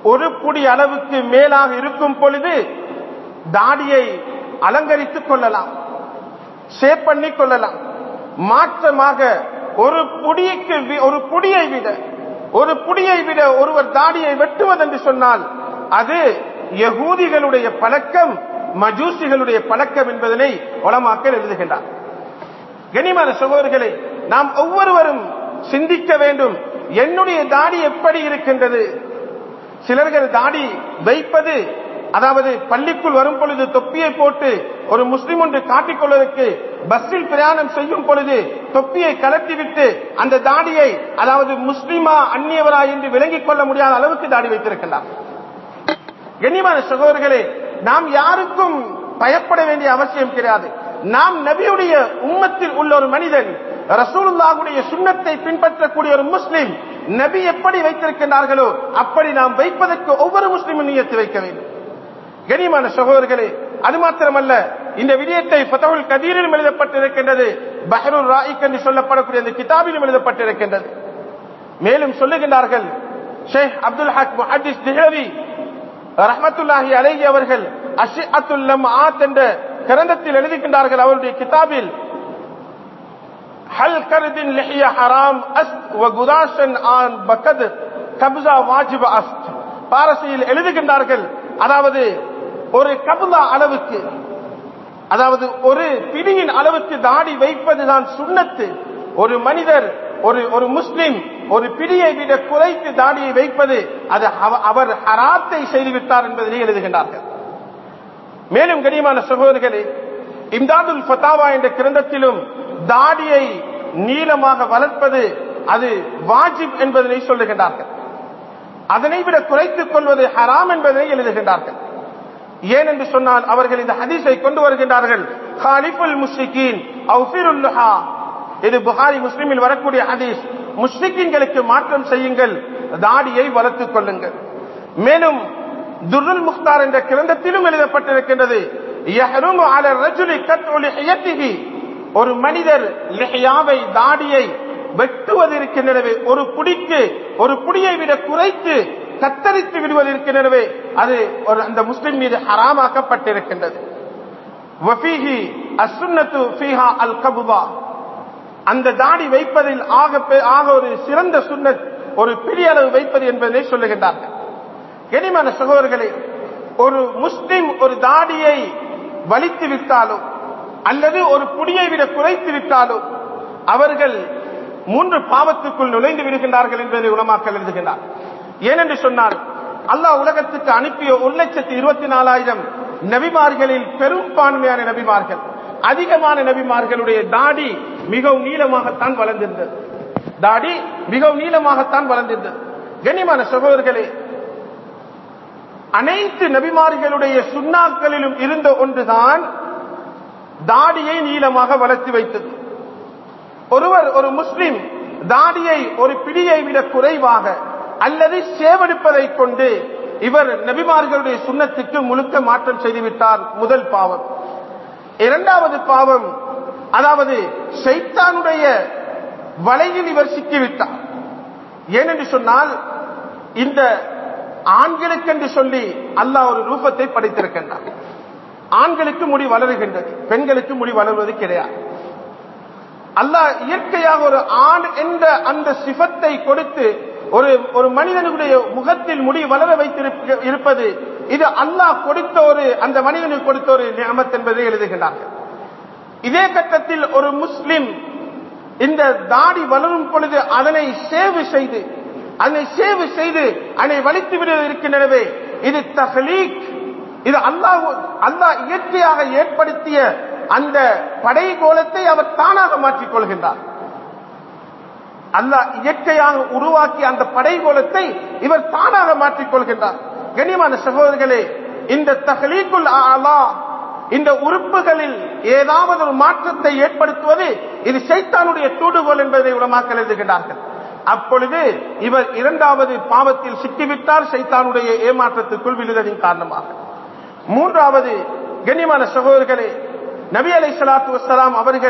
ஒரு புடி அளவுக்கு மேலாக இருக்கும் பொழுது தாடியை அலங்கரித்துக் கொள்ளலாம் ஷேப் பண்ணிக் கொள்ளலாம் மாற்றமாக ஒரு புடிக்கு வி- ஒரு புடியை விட ஒரு புடியை விட ஒருவர் தாடியை வெட்டுவதென்று சொன்னால் அது யகூதிகளுடைய பழக்கம் மஜூசிகளுடைய பழக்கம் என்பதனை உலமாக்கள் எழுதுகின்றார் கனிமான சகோதரர்களே நாம் ஒவ்வொருவரும் சிந்திக்க வேண்டும் என்னுடைய தாடி எப்படி இருக்கின்றது சிலர்கள் தாடி வைப்பது அதாவது பள்ளிக்குள் வரும் பொழுது தொப்பியை போட்டு ஒரு முஸ்லிம் ஒன்று காட்டிக்கொள்வதற்கு பஸ்ஸில் பிரயாணம் செய்யும் பொழுது தொப்பியை கலட்டிவிட்டு அந்த தாடியை அதாவது முஸ்லிமா அந்நியவரா என்று விளங்கிக் கொள்ள முடியாத அளவுக்கு தாடி வைத்திருக்கிறார் கண்ணியமான சகோதரர்களே நாம் யாருக்கும் பயப்பட வேண்டிய அவசியம் கிடையாது நாம் நபியுடைய உம்மத்தில் உள்ள ஒரு மனிதன் ரசூலுல்லாஹுடைய சுண்ணத்தை பின்பற்றக்கூடிய ஒரு முஸ்லிம் நபி எப்படி வைத்திருக்கின்றார்களோ அப்படி நாம் வைப்பதற்கு ஒவ்வொரு முஸ்லிமும் நியத்து வைக்க வேண்டும் கனிமான சகோதரர்களே அது மாத்திரமல்ல இந்த விடயத்தை ஃபதஹுல் கதீரிலும் எழுதப்பட்டிருக்கின்றது பஹருல் ராயிக் என்று சொல்லப்படக்கூடிய இந்த கிதாபிலும் எழுதப்பட்டிருக்கின்றது மேலும் சொல்லுகின்றார்கள் ஷேக் அப்துல் ஹக் முஹத்திஸ் திஹ்லவி ரஹ்மத்துல்லாஹி அலைஹி அவர்கள் அஷிஅத்துல் லம்ஆத் என்ற கிரந்தத்தில் எழுதுகின்றார்கள் அவருடைய கிதாபில் ஹல் கர்தின் லிஹிய ஹராம் அஸ்த் வ குதாஷன் ஆன் பக்கத் கப்ஸா வாஜிப அஸ்த் பாரசியில் எழுதுகின்றார்கள் அதாவது ஒரு கபுலா அளவுக்கு அதாவது ஒரு பிடியின் அளவுக்கு தாடி வைப்பதுதான் சுண்ணத்து ஒரு மனிதர் ஒரு ஒரு முஸ்லிம் ஒரு பிடியை விட குறைத்து தாடியை வைப்பது அது அவ- அவர் ஹராத்தை செய்துவிட்டார் என்பதை எழுதுகின்றார்கள் மேலும் கனியமான சகோதரர்களே இம்தாதுல் ஃபதாவா என்ற கிரந்தத்திலும் தாடியை நீளமாக வளர்ப்பது அது வாஜிப் என்பதனை சொல்லுகின்றார்கள் அதனை விட குறைத்துக் கொள்வது ஹராம் என்பதை எழுதுகின்றார்கள் ஏன் என்று சொன்னால் அவர்கள் இந்த ஹதீஸை கொண்டு வருகின்றார்கள் ஹாலிஃபுல் முஷ்ரிகீன் அவ்ஃபிருல் லுஹா இது புகாரி முஸ்லிமில் வரக்கூடிய ஹதீஸ் முஸ்லிக்கின்களுக்கு மாற்றம் செய்யுங்கள் தாடியை வளர்த்துக் கொள்ளுங்கள் மேலும் துருல் முக்தார் என்ற கிரந்தத்திலும் எழுதப்பட்டிருக்கின்றது யஹ்ருமு அல ரஜுலி கத்உ லிஹியத்திஹி ஒரு மனிதர் லிஹியாவை தாடியை வெட்டுவது இருக்கின்றனவே ஒரு புடிக்கு ஒரு புடியை விட குறைத்து கத்தரித்து விடுவது இருக்கின்றனவே அது ஒரு அந்த முஸ்லிம் மீது ஹராமாக்கப்பட்டிருக்கின்றது வஃபீஹி அஸ்ஸுன்னத்து ஃபீஹா அல் கபுவா அந்த தாடி வைப்பதில் ஆக பெ- ஆக ஒரு சிறந்த சுன்னத் ஒரு பெரிய அளவு வைப்பது என்பதை சொல்லுகின்றார்கள் கனிமான சகோதரர்களே ஒரு முஸ்லிம் ஒரு தாடியை வலித்து விட்டாலோ அல்லது ஒரு புடியை விட குறைத்து விட்டாலோ அவர்கள் மூன்று பாவத்துக்குள் நுழைந்து விடுகின்றார்கள் என்பதை உலமாக்கல் எழுதுகின்றார் ஏனென்று சொன்னால் அல்லாஹ் உலகத்துக்கு அனுப்பிய ஒரு லட்சத்தி இருபத்தி நாலாயிரம் நபிமார்களில் பெரும்பான்மையான நபிமார்கள் அதிகமான நபிமார்களுடைய தாடி மிகவும் நீளமாகத்தான் வளர்ந்திருந்தது தாடி மிகவும் நீளமாகத்தான் வளர்ந்திருந்தது கண்ணியமான சகோதரர்களே அனைத்து நபிமார்களுடைய சுண்ணாக்களிலும் இருந்த ஒன்றுதான் தாடியை நீளமாக வளர்த்து வைத்தது ஒருவர் ஒரு முஸ்லிம் தாடியை ஒரு பிடியை விட குறைவாக அல்லது சேவெடுப்பதை கொண்டு இவர் நபிமார்களுடைய சுண்ணத்துக்கு முழுக்க மாற்றம் செய்துவிட்டார் முதல் பாவம் இரண்டாவது பாவம் அதாவது சைத்தானுடைய வலையில் இவர் சிக்கிவிட்டார் ஏனென்று சொன்னால் இந்த ஆண்களுக்கென்று சொல்லி அல்லாஹ் ஒரு ரூபத்தை படைத்திருக்கின்றார் ஆண்களுக்கு முடி வளருகின்றது பெண்களுக்கு முடி வளர்வது கிடையாது அல்லாஹ் இயற்கையாக ஒரு ஆண் என்ற அந்த சிபத்தை கொடுத்து ஒரு ஒரு மனிதனுடைய முகத்தில் முடி வளர வைத்திருப்ப இருப்பது இது அல்லாஹ் கொடுத்த ஒரு அந்த மனிதனுக்கு கொடுத்த ஒரு நியமத் என்பதை எழுதுகிறார்கள் இதே கட்டத்தில் ஒரு முஸ்லிம் இந்த தாடி வளரும் பொழுது அதனை சேவு செய்து அதனை சேவு செய்து அதனை வலித்து விடுவது இருக்கின்றனவே இது தஹலீக் இது அல்லாஹ் அல்லாஹ் இயற்கையாக ஏற்படுத்திய அந்த படைகோலத்தை அவர் தானாக மாற்றிக் கொள்கின்றார் அல்லாஹ் இயற்கையாக உருவாக்கிய அந்த படைகோலத்தை இவர் தானாக மாற்றிக் கொள்கின்றார் கண்ணியமான சகோதரர்களே இந்த தகலீக்குள் ஆலா இந்த உறுப்புகளில் ஏதாவது ஒரு மாற்றத்தை ஏற்படுத்துவது இது சைத்தானுடைய தூடுகோல் என்பதை உலமாக்கல் எழுதுகின்றார்கள் அப்பொழுது இவர் இரண்டாவது பாவத்தில் சிக்கிவிட்டார் சைத்தானுடைய ஏமாற்றத்துக்குள் விழுதலின் காரணமாக மூன்றாவது கண்ணியமான சகோதரர்களே நபி அலை சலாத்து வசலாம் அவர்கள்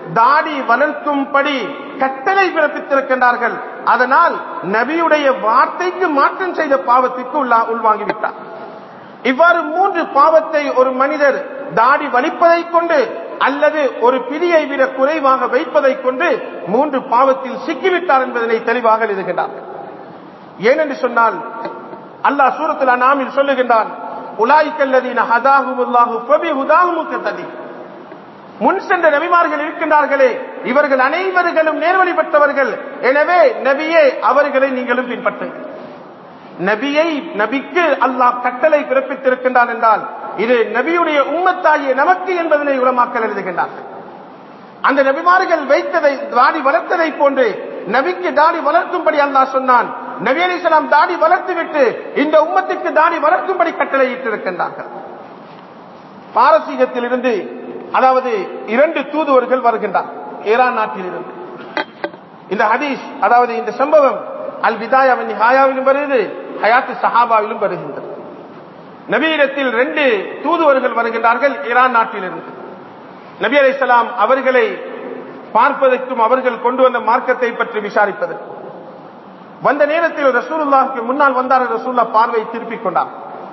தாடி வளர்க்கும்படி கட்டளை பிறப்பித்திருக்கின்றார்கள் அதனால் நபியுடைய வார்த்தைக்கு மாற்றம் செய்த பாவத்திற்கு உள்ளா உள்வாங்கிவிட்டார் இவ்வாறு மூன்று பாவத்தை ஒரு மனிதர் தாடி வலிப்பதை கொண்டு அல்லது ஒரு பிடியை விட குறைவாக வைப்பதை கொண்டு மூன்று பாவத்தில் சிக்கிவிட்டார் என்பதனை தெளிவாக எழுதுகின்றார்கள் ஏனென்று சொன்னால் அல்லாஹ் சூரத்தில் அநாமில் சொல்லுகின்றான் உலாய்க்கல்லதீன ஹதாஹுமுல்லாஹு ஃபபி ஹுதாஹுமுக்க ததி முன் சென்ற நபிமார்கள் இருக்கின்றார்களே இவர்கள் அனைவர்களும் நேர்வழி பெற்றவர்கள் எனவே நபியே அவர்களை நீங்களும் பின்பற்றுங்கள் நபியை நபிக்கு அல்லாஹ் கட்டளை பிறப்பித்திருக்கின்றான் என்றால் இது நபியுடைய உம்மத்தாகிய நமக்கு என்பதனை உலமாக்கல் எழுதுகின்றார்கள் அந்த நபிமார்கள் வைத்ததை தாடி வளர்த்ததை போன்று நபிக்கு தாடி வளர்க்கும்படி அல்லாஹ் சொன்னான் நபி அலிசலாம் தாடி வளர்த்துவிட்டு இந்த உம்மத்துக்கு தாடி வளர்க்கும்படி கட்டளை இட்டிருக்கின்றார்கள் பாரசீகத்தில் இருந்து அதாவது இரண்டு தூதுவர்கள் வருகின்றார் ஈரான் நாட்டில் இருந்து இந்த ஹதீஸ் அதாவது இந்த சம்பவம் அல் விதாயாவின் ஹாயாவிலும் வருகிறது ஹயாத்து சஹாபாவிலும் வருகின்றது நபியிடத்தில் ரெண்டு தூதுவர்கள் வருகின்றார்கள் ஈரான் நாட்டிலிருந்து நபி அலைசலாம் அவர்களை பார்ப்பதற்கும் அவர்கள் கொண்டு வந்த மார்க்கத்தை பற்றி விசாரிப்பதற்கும் வந்த நேரத்தில் ரசூலுல்லாஹுக்கு முன்னால் வந்தார் ரசூல்லா பார்வை திருப்பிக் கொண்டார்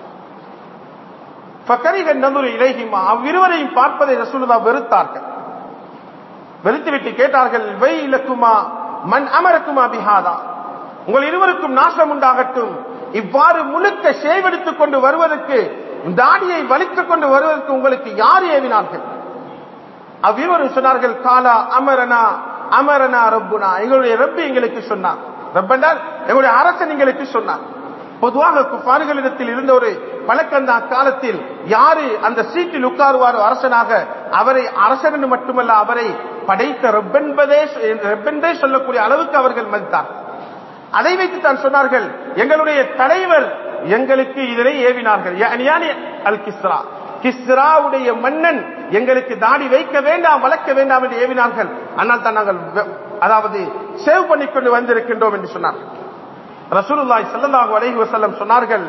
ஃபக்கரிகன் நதுரு இலைஹிமா அவ்விருவரையும் பார்ப்பதை ரசூலுல்லா வெறுத்தார்கள் வெறுத்துவிட்டு கேட்டார்கள் வை இலக்குமா மண் அமரக்குமா பிஹாதா உங்கள் இருவருக்கும் நாசம் உண்டாகட்டும் இவ்வாறு முழுக்க சேவெடுத்துக் கொண்டு வருவதற்கு தாடியை வலித்துக் கொண்டு வருவதற்கு உங்களுக்கு யார் ஏவினார்கள் அவ்விருவரும் சொன்னார்கள் காலா அமரனா அமரனா ரப்புனா எங்களுடைய ரப்பு எங்களுக்கு சொன்னார் ரப்பென்றால் எங்களுடைய அரசன் எங்களுக்கு சொன்னார் பொதுவாக குப்பாறுகளிடத்தில் இருந்த ஒரு பழக்கம் தான் காலத்தில் யாரு அந்த சீட்டில் உட்காருவாரோ அரசனாக அவரை அரசன் என்று மட்டுமல்ல அவரை படைத்த ரப்பென்பதே ரப்பென்றே சொல்லக்கூடிய அளவுக்கு அவர்கள் மதித்தார் அதை வைத்து தான் சொன்னார்கள் எங்களுடைய தலைவர் எங்களுக்கு இதனை ஏவினார்கள் யானி அல் கிஸ்ரா கிஸ்ராவுடைய மன்னன் எங்களுக்கு தாடி வைக்க வேண்டாம் வளர்க்க வேண்டாம் என்று ஏவினார்கள் ஆனால் தான் நாங்கள் வெ- அதாவது சேவ் பண்ணிக்கொண்டு வந்திருக்கின்றோம் என்று சொன்னார்கள் ரசூலுல்லாஹி ஸல்லல்லாஹு அலைஹி வஸல்லம் சொன்னார்கள்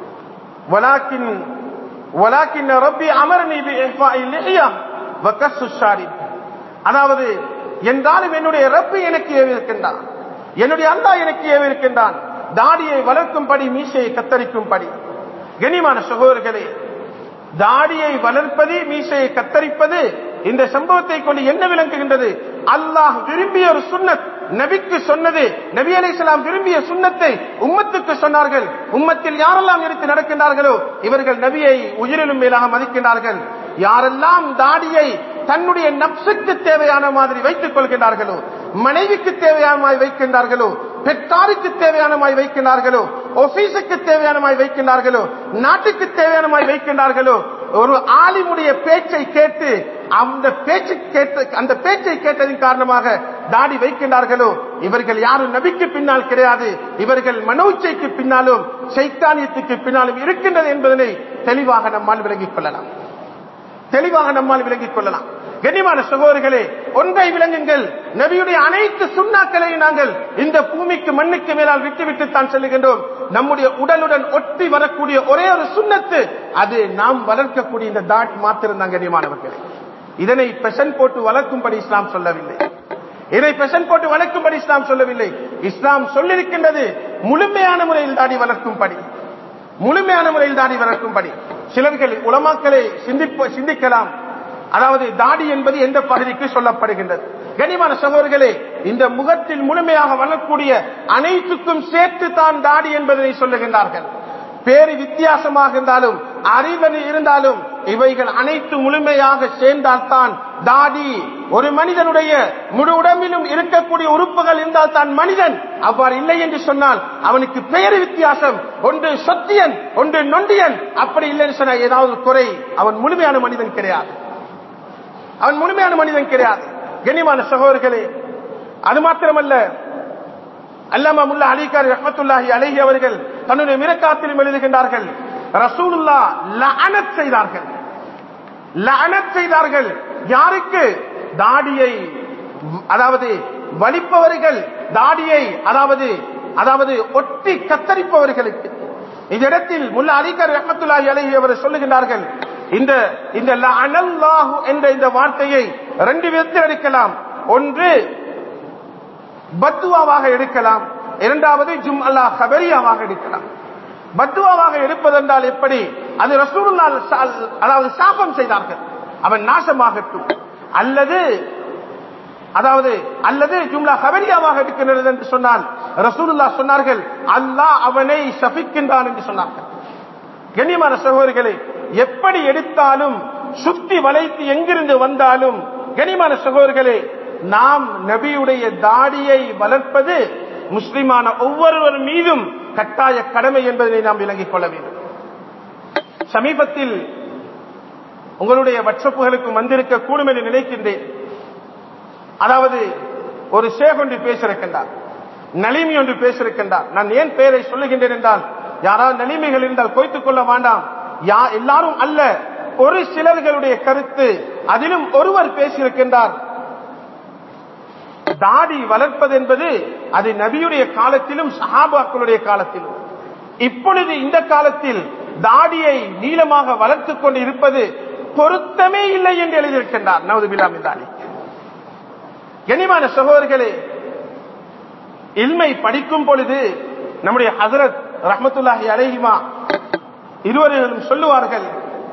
வலாக்கின் வலாக்கின் ரப்பி அமர்னி பி இஹ்ஃபாஇல் லிஹ்யா வ கஸ்ஸு ஷாரிப் அதாவது என்றாலும் என்னுடைய ரப்பு எனக்கு ஏவிருக்கின்றான் என்னுடைய அல்லாஹ் எனக்கு ஏவிருக்கின்றான் தாடியை வளர்க்கும்படி மீசையை கத்தரிக்கும்படி கனிமான சகோதரர்களே தாடியை வளர்ப்பது மீசையை கத்தரிப்பது இந்த சம்பவத்தை கொண்டு என்ன விளங்குகின்றது அல்லாஹ் விரும்பிய ஒரு சுன்னத் நபிக்கு சொன்னது நபி அலைஹிஸ்ஸலாம் விரும்பிய சுன்னத்தை உம்மத்துக்கு சொன்னார்கள் உம்மத்தில் யாரெல்லாம் எடுத்து நடக்கின்றார்களோ இவர்கள் நபியை உயிரிலும் மேலாக மதிக்கின்றார்கள் யாரெல்லாம் தாடியை தன்னுடைய நப்சுக்கு தேவையான மாதிரி வைத்துக் கொள்கின்றார்களோ மனைவிக்கு தேவையான மாதிரி வைக்கின்றார்களோ பெற்றாருக்கு தேவையான மாதிரி வைக்கின்றார்களோ ஆபீஸுக்கு தேவையான மாதிரி வைக்கின்றார்களோ நாட்டுக்கு தேவையான மாதிரி வைக்கின்றார்களோ ஒரு ஆலிமுடைய பேச்சை கேட்டு அந்த பேச்சு கேட்ட அந்த பேச்சை கேட்டதின் காரணமாக தாடி வைக்கின்றார்களோ இவர்கள் யாரும் நபிக்கு பின்னால் கிடையாது இவர்கள் மனோச்சைக்கு பின்னாலும் சைத்தானியத்துக்கு பின்னாலும் இருக்கின்றது என்பதனை தெளிவாக நம்மால் விளங்கிக் கொள்ளலாம் தெளிவாக நம்மால் விளங்கிக் கொள்ளலாம் கண்ணியமான சகோதரர்களே ஒன்றை விளங்குங்கள் நபியுடைய அனைத்து சுண்ணாக்களையும் நாங்கள் இந்த பூமிக்கு மண்ணுக்கு மேலால் விட்டுவிட்டு தான் செல்லுகின்றோம் நம்முடைய உடலுடன் ஒட்டி வரக்கூடிய ஒரே ஒரு சுண்ணத்து அது நாம் வளர்க்கக்கூடிய இந்த தாட் மாத்திரம் தான் கண்ணியமானவர்களே இதனை பெசன் போட்டு வளர்க்கும்படி இஸ்லாம் சொல்லவில்லை இதை பெசன் போட்டு வளர்க்கும்படி இஸ்லாம் சொல்லவில்லை இஸ்லாம் சொல்லிருக்கின்றது முழுமையான முறையில் தாடி வளர்க்கும்படி முழுமையான முறையில் தாடி வளர்க்கும்படி சிலர்கள் உலமாக்களை சிந்திப்ப சிந்திக்கலாம் அதாவது தாடி என்பது எந்த பகுதிக்கு சொல்லப்படுகின்றது கனிமான சகோதரர்களே இந்த முகத்தில் முழுமையாக வளரக்கூடிய அனைத்துக்கும் சேர்த்து தான் தாடி என்பதனை சொல்லுகின்றார்கள் பேரு வித்தியாசமாக இருந்தாலும் அறிவன் இருந்தாலும் இவைகள் அனைத்து முழுமையாக சேர்ந்தால்தான் தாடி ஒரு மனிதனுடைய முழு உடம்பிலும் இருக்கக்கூடிய உறுப்புகள் இருந்தால் தான் மனிதன் அவ்வாறு இல்லை என்று சொன்னால் அவனுக்கு பெயர் வித்தியாசம் ஒன்று சொத்தியன் ஒன்று நொண்டியன் அப்படி இல்லை என்று சொன்னால் ஏதாவது குறை அவன் முழுமையான மனிதன் கிடையாது அவன் முழுமையான மனிதன் கிடையாது கண்ணியமான சகோதரர்களே அது மாத்திரமல்ல அல்லாமா முல்லா அலிகாரி ரஹமத்துல்லாஹி அலைஹி அவர்கள் தன்னுடைய மிரக்காத்திலும் எழுதுகின்றார்கள் ரசூலுல்லா லஅனத் செய்தார்கள் லஅனத் செய்தார்கள் யாருக்கு தாடியை அதாவது வலிப்பவர்கள் தாடியை அதாவது அதாவது ஒட்டி கத்தரிப்பவர்களுக்கு இந்த இடத்தில் முல்லா அலிகர் ரஹமத்துல்லாஹி அலைஹி அவர் சொல்லுகின்றார்கள் இந்த இந்த லஅனல்லாஹு என்ற இந்த வார்த்தையை ரெண்டு விதத்தில் எடுக்கலாம் ஒன்று பத்துவாவாக எடுக்கலாம் இரண்டாவது ஜும் அல்லா ஹபரியாவாக எடுக்கலாம் பத்துவாவாக எடுப்பதென்றால் எப்படி அது ரசூலுல்லாஹ் ச- அதாவது சாபம் செய்தார்கள் அவன் நாசமாகட்டும் அல்லது அதாவது அல்லது ஜும்லா ஹபரியாவாக எடுக்கிறது என்று சொன்னால் ரசூலுல்லாஹ் சொன்னார்கள் அல்லாஹ் அவனை சபிக்கின்றான் என்று சொன்னார்கள் கண்ணியமான சகோதரிகளே எப்படி எடுத்தாலும் சுத்தி வளைத்து எங்கிருந்து வந்தாலும் கண்ணியமான சகோதரிகளே நாம் நபியுடைய தாடியை வளர்ப்பது முஸ்லிமான ஒவ்வொருவர் மீதும் கட்டாய கடமை என்பதை நாம் விளங்கிக் கொள்ள வேண்டும் சமீபத்தில் உங்களுடைய வட்சப்புகளுக்கு வந்திருக்க கூடும் என்று நினைக்கின்றேன் அதாவது ஒரு ஷேக் ஒன்று பேசியிருக்கின்றார் நலிமி ஒன்று பேசியிருக்கின்றார் நான் ஏன் பெயரை சொல்லுகின்றேன் என்றால் யாராவது நலிமைகள் இருந்தால் கோய்த்துக் கொள்ள வேண்டாம் யா எல்லாரும் அல்ல ஒரு சிலர்களுடைய கருத்து அதிலும் ஒருவர் பேசியிருக்கின்றார் தாடி வளர்ப்பது என்பது அது நபியுடைய காலத்திலும் சஹாபாக்களுடைய காலத்திலும் இப்பொழுது இந்த காலத்தில் தாடியை நீளமாக வளர்த்துக் கொண்டு இருப்பது பொருத்தமே இல்லை என்று எழுதியிருக்கின்றார் நவது பிலாமி தாடி கனிமான சகோதரர்களே இல்மை படிக்கும் பொழுது நம்முடைய ஹசரத் ரஹமத்துல்லாஹி அலைஹிமா இருவர்களும் சொல்லுவார்கள்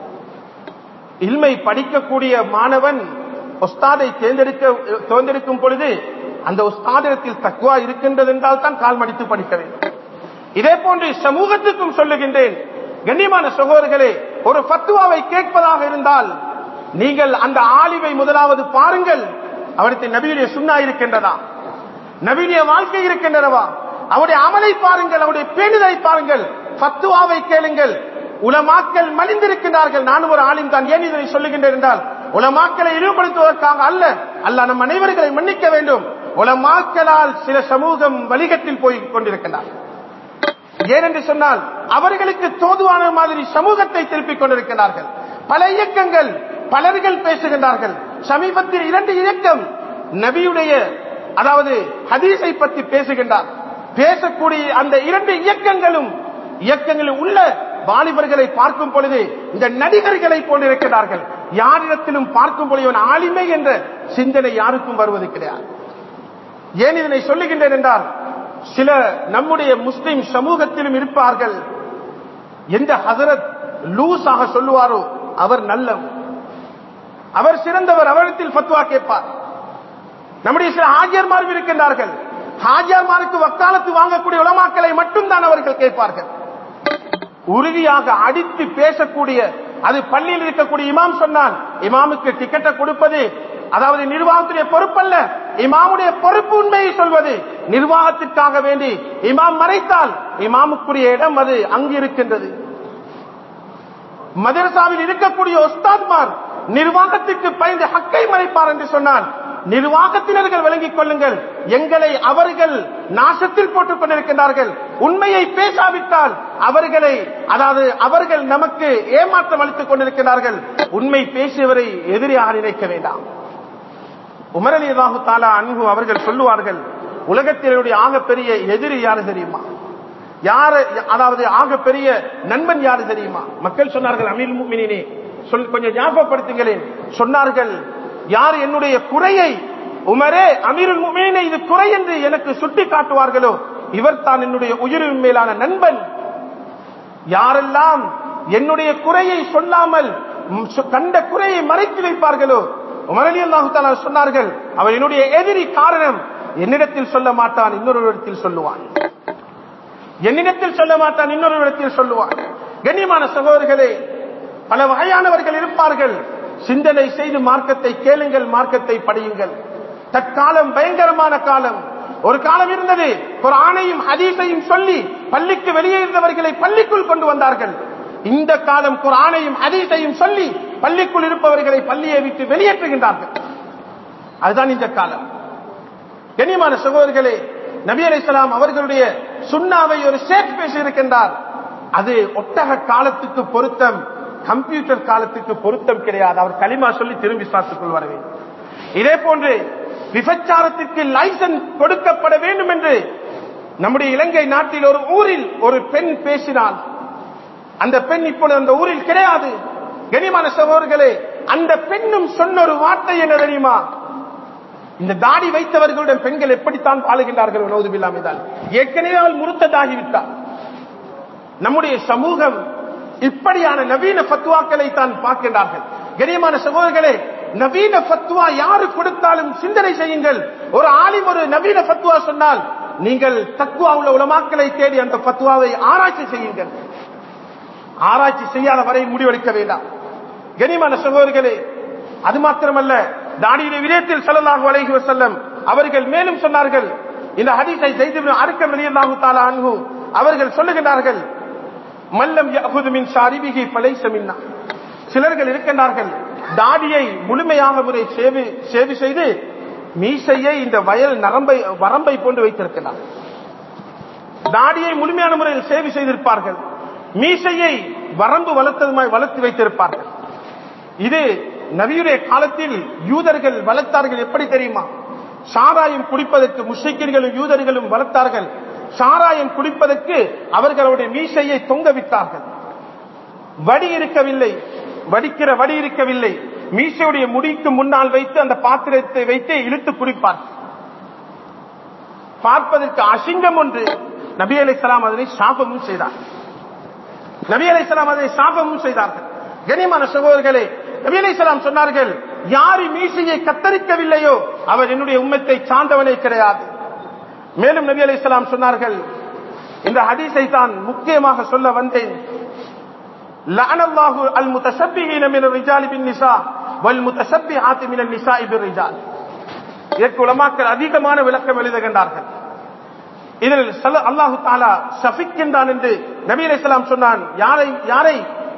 இல்மை படிக்கக்கூடிய மாணவன் உஸ்தாதை தேர்ந்தெடுக்க தேர்ந்தெடுக்கும் பொழுது அந்த உஸ்தாதிடத்தில் தக்குவா இருக்கின்றது என்றால் தான் கால் மடித்து படிக்க வேண்டும் இதே போன்று சமூகத்துக்கும் சொல்லுகின்றேன் கண்ணியமான சகோதரர்களே ஒரு ஃபத்துவாவை கேட்பதாக இருந்தால் நீங்கள் அந்த ஆலிவை முதலாவது பாருங்கள் அவருக்கு நபியுடைய சுண்ணா இருக்கின்றதா நபியுடைய வாழ்க்கை இருக்கின்றனவா அவருடைய அமலை பாருங்கள் அவருடைய பேணுதலை பாருங்கள் ஃபத்துவாவை கேளுங்கள் உலமாக்கள் மலிந்திருக்கின்றார்கள் நானும் ஒரு ஆலிம் தான் ஏன் இதனை சொல்லுகின்றேன் என்றால் உலமாக்களை இழிவுபடுத்துவதற்காக அல்ல அல்ல நம் அனைவர்களை மன்னிக்க வேண்டும் உலமாக்களால் சில சமூகம் வலிகத்தில் போய் கொண்டிருக்கின்றார்கள் ஏனென்று சொன்னால் அவர்களுக்கு தோதுவான மாதிரி சமூகத்தை திருப்பிக் கொண்டிருக்கிறார்கள் பல இயக்கங்கள் பலர்கள் பேசுகின்றார்கள் சமீபத்தில் இரண்டு இயக்கம் நபியுடைய அதாவது ஹதீஸை பற்றி பேசுகின்றார் பேசக்கூடிய அந்த இரண்டு இயக்கங்களும் இயக்கங்களில் உள்ள வாலிபர்களை பார்க்கும் பொழுது இந்த நடிகர்களை போன்றிருக்கிறார்கள் யாரிடத்திலும் பார்க்கும் பொழுது இவன் ஆளுமை என்ற சிந்தனை யாருக்கும் வருவது கிடையாது ஏன் இதனை சொல்லுகின்றேன் என்றால் சில நம்முடைய முஸ்லிம் சமூகத்திலும் இருப்பார்கள் எந்த ஹசரத் லூஸாக சொல்லுவாரோ அவர் நல்லவர் அவர் சிறந்தவர் அவரிடத்தில் ஃபத்வா கேட்பார் நம்முடைய சில ஹாஜியர்மாரும் இருக்கின்றார்கள் ஹாஜியார்மாருக்கு வக்காலத்து வாங்கக்கூடிய உலமாக்களை மட்டும்தான் அவர்கள் கேட்பார்கள் உறுதியாக அடித்து பேசக்கூடிய அது பள்ளியில் இருக்கக்கூடிய இமாம் சொன்னான் இமாமுக்கு டிக்கெட்டை கொடுப்பது அதாவது நிர்வாகத்துடைய பொறுப்பல்ல இமாமுடைய பொறுப்பு உண்மையை சொல்வது நிர்வாகத்திற்காக வேண்டி இமாம் மறைத்தால் இமாமுக்குரிய இடம் அது அங்கு இருக்கின்றது மதரசாவில் இருக்கக்கூடிய ஒஸ்தாத்மார் நிர்வாகத்திற்கு பயந்து ஹக்கை மறைப்பார் என்று சொன்னான் நிர்வாகத்தினர்கள் விளங்கிக் கொள்ளுங்கள் எங்களை அவர்கள் நாசத்தில் போட்டுக் கொண்டிருக்கின்றார்கள் உண்மையை பேசாவிட்டால் அவர்களை அதாவது அவர்கள் நமக்கு ஏமாற்றம் அளித்துக் கொண்டிருக்கிறார்கள் உண்மை பேசியவரை எதிரியாக நினைக்க வேண்டாம் உமரலி அல்லாஹு தாலா அன்பு அவர்கள் சொல்லுவார்கள் உலகத்தினுடைய ஆகப்பெரிய எதிரி யாரு தெரியுமா யாரு அதாவது ஆகப்பெரிய நண்பன் யாரு தெரியுமா மக்கள் சொன்னார்கள் அமீர் முமினினே சொல் கொஞ்சம் ஞாபகப்படுத்துங்களேன் சொன்னார்கள் யார் என்னுடைய குறையை உமரே அமீருல் முமினினை இது குறை என்று எனக்கு சுட்டி காட்டுவார்களோ இவர் தான் என்னுடைய உயிரின் மேலான நண்பன் யாரெல்லாம் என்னுடைய குறையை சொல்லாமல் ம், சொ- கண்ட குறையை மறைத்து வைப்பார்களோ உமர் அலி அல்லாஹு தஆலா சொன்னார்கள் அவர் என்னுடைய எதிரி காரணம் என்னிடத்தில் சொல்ல மாட்டான் இன்னொரு இடத்தில் சொல்லுவான் என்னிடத்தில் சொல்ல மாட்டான் இன்னொரு இடத்தில் சொல்லுவான் கண்ணியமான சகோதரர்களே பல வகையானவர்கள் இருப்பார்கள் சிந்தனை செய்து மார்க்கத்தை கேளுங்கள் மார்க்கத்தை படியுங்கள் தற்காலம் பயங்கரமான காலம் ஒரு காலம் இருந்தது ஒரு ஆணையும் ஹதீஸையும் சொல்லி பள்ளிக்கு வெளியே இருந்தவர்களை பள்ளிக்குள் கொண்டு வந்தார்கள் இந்த காலம் குரானையும் ஹதீஸையும் சொல்லி பள்ளிக்குள் இருப்பவர்களை பள்ளியை விட்டு வெளியேற்றுகின்றார்கள் அதுதான் இந்த காலம் கண்ணியமான சகோதரர்களே நபி அலைஹிஸ்ஸலாம் அவர்களுடைய சுண்ணாவை ஒரு ஷேக் பேசி இருக்கின்றார் அது ஒட்டக காலத்துக்கு பொருத்தம் கம்ப்யூட்டர் காலத்துக்கு பொருத்தம் கிடையாது அவர் களிமா சொல்லி திரும்பி சாத்துக்குள் வர வேண்டும் இதே போன்று விபச்சாரத்திற்கு லைசன்ஸ் கொடுக்கப்பட வேண்டும் என்று நம்முடைய இலங்கை நாட்டில் ஒரு ஊரில் ஒரு பெண் பேசினால் அந்த பெண் இப்பொழுது அந்த ஊரில் கிடையாது கனிமான சகோதரர்களே அந்த பெண்ணும் சொன்ன ஒரு வார்த்தை என்ன தெரியுமா இந்த தாடி வைத்தவர்களுடன் பெண்கள் எப்படித்தான் வாழுகின்றார்கள் நோதுபில்லாமைதான் ஏற்கனவே அவள் முருத்ததாகிவிட்டார் நம்முடைய சமூகம் இப்படியான நவீன பத்துவாக்களை தான் பார்க்கின்றார்கள் கனியமான சகோதரர்களே நவீன பத்துவா யாரு கொடுத்தாலும் சிந்தனை செய்யுங்கள் ஒரு ஆலிம் ஒரு நவீன பத்துவா சொன்னால் நீங்கள் தக்குவா உள்ள உலமாக்களை தேடி அந்த பத்துவாவை ஆராய்ச்சி செய்யுங்கள் ஆராய்ச்சி செய்யாத வரை முடிவெடுக்க வேண்டாம் கனிமான சகோதரர்களே அது மாத்திரமல்ல தாடியுடைய விடயத்தில் செல்லலாக அலைஹி வசல்லம் அவர்கள் மேலும் சொன்னார்கள் இந்த ஹதீஸை செய்து அறுக்கம் வெளியல்லாஹு தாலா அன்ஹு அவர்கள் சொல்லுகின்றார்கள் மல்லம் யஹுது மின் ஷாரிபிகி பலைச மின்னா சிலர்கள் இருக்கின்றார்கள் தாடியை முழுமையாக முறை சேவை சேவை செய்து மீசையை இந்த வயல் நரம்பை வரம்பை போன்று வைத்திருக்கிறார் தாடியை முழுமையான முறையில் சேவை செய்திருப்பார்கள் மீசையை வரம்பு வளர்த்ததுமாய் வளர்த்து வைத்திருப்பார்கள் இது நபியுடைய காலத்தில் யூதர்கள் வளர்த்தார்கள் எப்படி தெரியுமா சாராயம் குடிப்பதற்கு முஷைக்கிர்களும் யூதர்களும் வளர்த்தார்கள் சாராயம் குடிப்பதற்கு அவர்களுடைய மீசையை தொங்க விட்டார்கள் வடி இருக்கவில்லை வடிக்கிற வடி இருக்கவில்லை மீசையுடைய முடிக்கு முன்னால் வைத்து அந்த பாத்திரத்தை வைத்து இழுத்து குடிப்பார்கள் பார்ப்பதற்கு அசிங்கம் ஒன்று நபி அலைசலாம் அதனை சாபமும் செய்தார் நபி அலைசலாம் அதனை சாபமும் செய்தார்கள் கனிமான சகோதரர்களே நபி அலைசலாம் சொன்னார்கள் யாரு மீசையை கத்தரிக்கவில்லையோ அவர் என்னுடைய உம்மத்தை சார்ந்தவனே கிடையாது மேலும் நபி அலைசலாம் சொன்னார்கள் இந்த ஹதீஸை தான் முக்கியமாக சொல்ல வந்தேன் லஅனல்லாஹு அல் முத்தஷப்பிஹீன மின ரிஜாலி பின் நிசா வல் முத்தஷப்பிஹாத்தி மின நிசா பிர் ரிஜால் இதற்கு உலமாக்கள் அதிகமான விளக்கம் எழுதுகின்றார்கள் இதில் அல்லாஹு தாலா ஷபிக்கின்றான் என்று நபி அலைஹிஸ்ஸலாம் சொன்னான் யாரை யாரை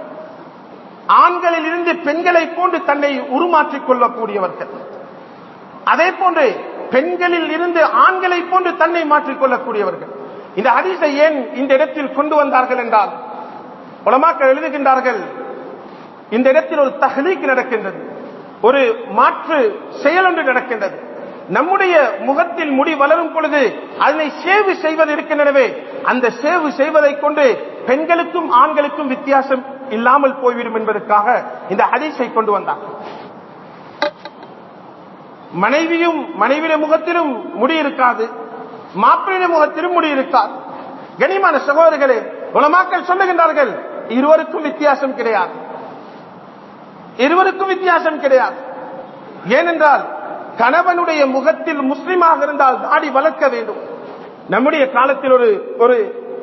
ஆண்களில் இருந்து பெண்களை போன்று தன்னை உருமாற்றிக் கொள்ளக்கூடியவர்கள் அதே போன்று பெண்களில் இருந்து ஆண்களை போன்று தன்னை மாற்றிக் கொள்ளக்கூடியவர்கள் இந்த ஹதீஸை ஏன் இந்த இடத்தில் கொண்டு வந்தார்கள் என்றால் உலமாக்கள் எழுதுகின்றார்கள் இந்த இடத்தில் ஒரு தஹலீக் நடக்கின்றது ஒரு மாற்று செயல் ஒன்று நடக்கின்றது நம்முடைய முகத்தில் முடி வளரும் பொழுது அதனை சேவு செய்வது இருக்கின்றனவே அந்த சேவு செய்வதை கொண்டு பெண்களுக்கும் ஆண்களுக்கும் வித்தியாசம் இல்லாமல் போய்விடும் என்பதற்காக இந்த ஹதீஸை கொண்டு வந்தார் மனைவியும் மனைவிய முகத்திலும் முடி இருக்காது மாப்பிள்ளைய முகத்திலும் முடி இருக்காது கனிமான சகோதரர்களே உலமாக்கள் சொல்லுகின்றார்கள் இருவருக்கும் வித்தியாசம் கிடையாது இருவருக்கும் வித்தியாசம் கிடையாது ஏனென்றால் கணவனுடைய முகத்தில் முஸ்லிமாக இருந்தால் தாடி வளர்க்க வேண்டும் நம்முடைய காலத்தில் ஒரு ஒரு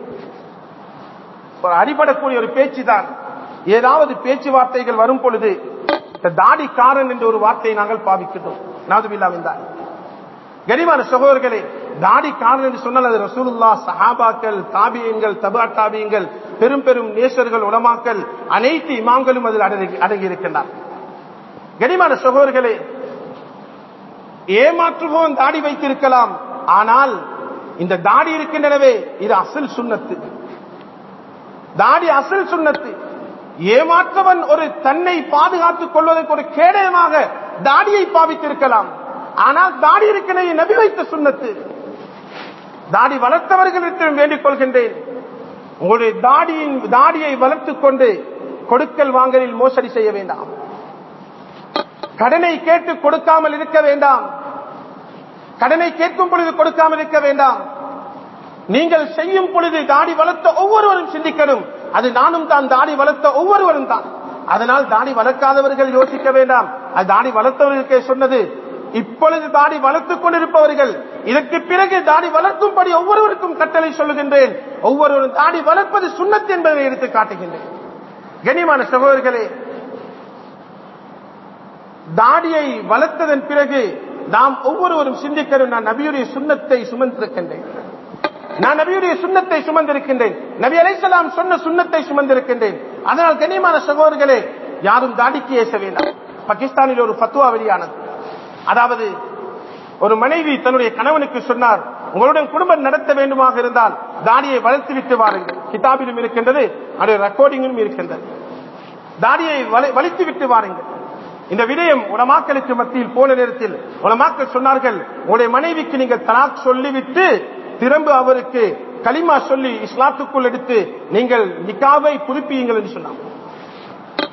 ஒரு அடிபடக்கூடிய ஒரு பேச்சு தான் ஏதாவது பேச்சுவார்த்தைகள் வரும் பொழுது இந்த தாடிக்காரன் என்ற ஒரு வார்த்தையை நாங்கள் பாவிக்கின்றோம் நாதுபில்லாவின் கனிமான சகோதரர்களே தாடிக்காரன் என்று சொன்னால் அது ரசூலுல்லா சஹாபாக்கள் தாபியங்கள் தபா தாபியங்கள் பெரும் பெரும் நேசர்கள் உலமாக்கள் அனைத்து இமாம்களும் அதில் அடங்கி அடங்கி இருக்கின்றார் கனிமான சகோதரர்களே ஏமாற்றுவோம் தாடி வைத்திருக்கலாம் ஆனால் இந்த தாடி இருக்கின்றனவே இது அசல் சுண்ணத்து தாடி அசல் சுண்ணத்து ஏமாற்றவன் ஒரு தன்னை பாதுகாத்துக் கொள்வதற்கு ஒரு கேடயமாக தாடியை பாவித்திருக்கலாம் ஆனால் தாடி இருக்கிற நபி வைத்த சுண்ணத்து தாடி வளர்த்தவர்களிடத்தில் வேண்டிக் கொள்கின்றேன் உங்களுடைய தாடியின் தாடியை வளர்த்துக் கொண்டு கொடுக்கல் வாங்கலில் மோசடி செய்ய வேண்டாம் கடனை கேட்டு கொடுக்காமல் இருக்க வேண்டாம் கடனை கேட்கும் பொழுது கொடுக்காமல் இருக்க வேண்டாம் நீங்கள் செய்யும் பொழுது தாடி வளர்த்த ஒவ்வொருவரும் சிந்திக்கணும் அது நானும் தான் தாடி வளர்த்த ஒவ்வொருவரும் தான் அதனால் தாடி வளர்க்காதவர்கள் யோசிக்க வேண்டாம் அது தாடி வளர்த்தவர்களுக்கே சொன்னது இப்பொழுது தாடி வளர்த்துக் கொண்டிருப்பவர்கள் இதற்கு பிறகு தாடி வளர்க்கும்படி ஒவ்வொருவருக்கும் கட்டளை சொல்லுகின்றேன் ஒவ்வொருவரும் தாடி வளர்ப்பது சுண்ணத்து என்பதை எடுத்து காட்டுகின்றேன் கனிமான சகோதரர்களே தாடியை வளர்த்ததன் பிறகு நாம் ஒவ்வொருவரும் சிந்திக்கிறோம் நான் நபியுடைய சுண்ணத்தை சுமந்திருக்கின்றேன் நான் நபியுடைய சுண்ணத்தை சுமந்திருக்கின்றேன் நபி அலைசலாம் சொன்ன சுண்ணத்தை சுமந்திருக்கின்றேன் அதனால் கனிமான சகோதரர்களே யாரும் தாடிக்கு ஏச வேண்டாம் பாகிஸ்தானில் ஒரு பத்துவா வெளியானது அதாவது ஒரு மனைவி தன்னுடைய கணவனுக்கு சொன்னார் உங்களுடன் குடும்பம் நடத்த வேண்டுமாக இருந்தால் தாடியை வளர்த்து விட்டு வாருங்கள் கிதாபிலும் இருக்கின்றது அது ரெக்கார்டிங்கிலும் இருக்கின்றது தாடியை வலித்து விட்டு வாருங்கள் இந்த விடயம் உலமாக்களுக்கு மத்தியில் போன நேரத்தில் உலமாக்கள் சொன்னார்கள் உங்களுடைய மனைவிக்கு நீங்கள் தலாக் சொல்லிவிட்டு திரும்ப அவருக்கு களிமா சொல்லி இஸ்லாத்துக்குள் எடுத்து நீங்கள் நிக்காவை புதுப்பியுங்கள் என்று சொன்னாங்க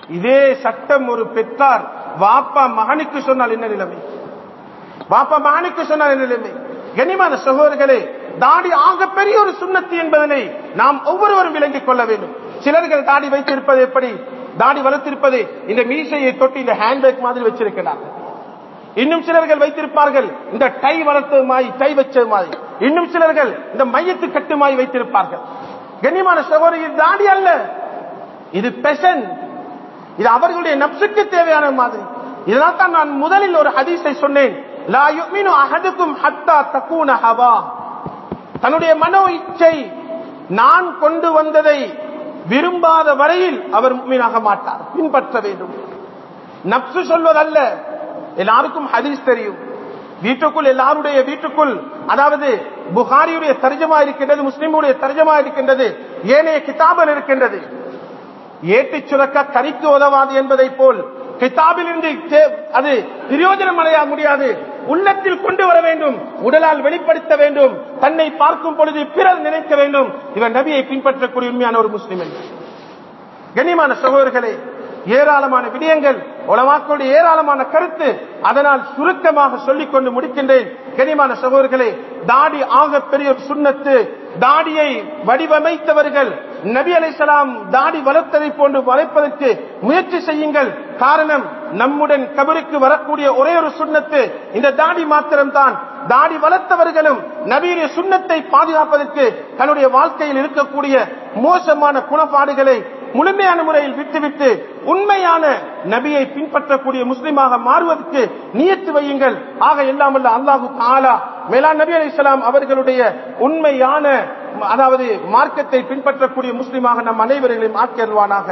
இதே சட்டம் ஒரு பெற்றார் வாப்பா மகனுக்கு சொன்னால் என்ன நிலைமை வாப்பா மகனுக்கு சொன்னால் என்ன நிலைமை கனிமான சகோதரர்களே தாடி ஆக பெரிய ஒரு சுண்ணத்து என்பதனை நாம் ஒவ்வொருவரும் விளங்கிக் கொள்ள வேண்டும் சிலர்கள் தாடி வைத்திருப்பது எப்படி தாடி வளர்த்திருப்பது இந்த மீசையை தொட்டு இந்த ஹேண்ட்பேக் மாதிரி வச்சிருக்கிறார்கள் இன்னும் சிலர்கள் வைத்திருப்பார்கள் இந்த டை வளர்த்தது மாதிரி டை வச்சது மாதிரி இன்னும் சிலர்கள் இந்த மையத்து கட்டுமாய் வைத்திருப்பார்கள் கண்ணியமான சகோதரி இது தாடி அல்ல இது பெசன் இது அவர்களுடைய நப்சுக்கு தேவையான மாதிரி இதனால் தான் நான் முதலில் ஒரு ஹதீஸை சொன்னேன் லா யுமினு அஹதுக்கும் ஹத்தா தக்கூன ஹவா தன்னுடைய மனோ இச்சை நான் கொண்டு வந்ததை விரும்பாத வரையில் அவர் முக்மீனாக மாட்டார் பின்பற்ற வேண்டும் நப்சு சொல்வதல்ல எல்லாருக்கும் ஹதீஸ் தெரியும் வீட்டுக்குள் எல்லாருடைய வீட்டுக்குள் அதாவது புகாரியுடைய தர்ஜமா இருக்கின்றது முஸ்லிமுடைய தர்ஜமா இருக்கின்றது ஏனைய கிதாபல் இருக்கின்றது ஏட்டிச் சுரக்க கரிக்கு உதவாது என்பதை போல் கிதாபிலிருந்து தே- அது பிரயோஜனம் அடைய முடியாது உள்ளத்தில் கொண்டு வர வேண்டும் உடலால் வெளிப்படுத்த வேண்டும் தன்னை பார்க்கும் பொழுது பிறர் நினைக்க வேண்டும் இவன் நபியை பின்பற்றக்கூடிய உண்மையான ஒரு முஸ்லிம் என்று கண்ணியமான சகோதரர்களே ஏராளமான விடயங்கள் உலமாக்களுடைய ஏராளமான கருத்து அதனால் சுருக்கமாக சொல்லிக் கொண்டு முடிக்கின்றேன் கண்ணியமான சகோதரர்களே தாடி ஆக பெரிய ஒரு சுண்ணத்து தாடியை வடிவமைத்தவர்கள் நபி அலைசலாம் தாடி வளர்த்ததை போன்று வளைப்பதற்கு முயற்சி செய்யுங்கள் காரணம் நம்முடன் கபருக்கு வரக்கூடிய ஒரே ஒரு சுண்ணத்து இந்த தாடி மாத்திரம்தான் தாடி வளர்த்தவர்களும் நபியுடைய சுண்ணத்தை பாதுகாப்பதற்கு தன்னுடைய வாழ்க்கையில் இருக்கக்கூடிய மோசமான குணப்பாடுகளை முழுமையான முறையில் விட்டுவிட்டு உண்மையான நபியை பின்பற்றக்கூடிய முஸ்லிமாக மாறுவதற்கு நியத்து வையுங்கள் ஆக எல்லாம் வல்ல அல்லாஹு தாலா மேலான் நபி அலைஹிஸ்ஸலாம் அவர்களுடைய உண்மையான அதாவது மார்க்கத்தை பின்பற்றக்கூடிய முஸ்லிமாக நம் அனைவர்களையும் ஆக்கியல்வானாக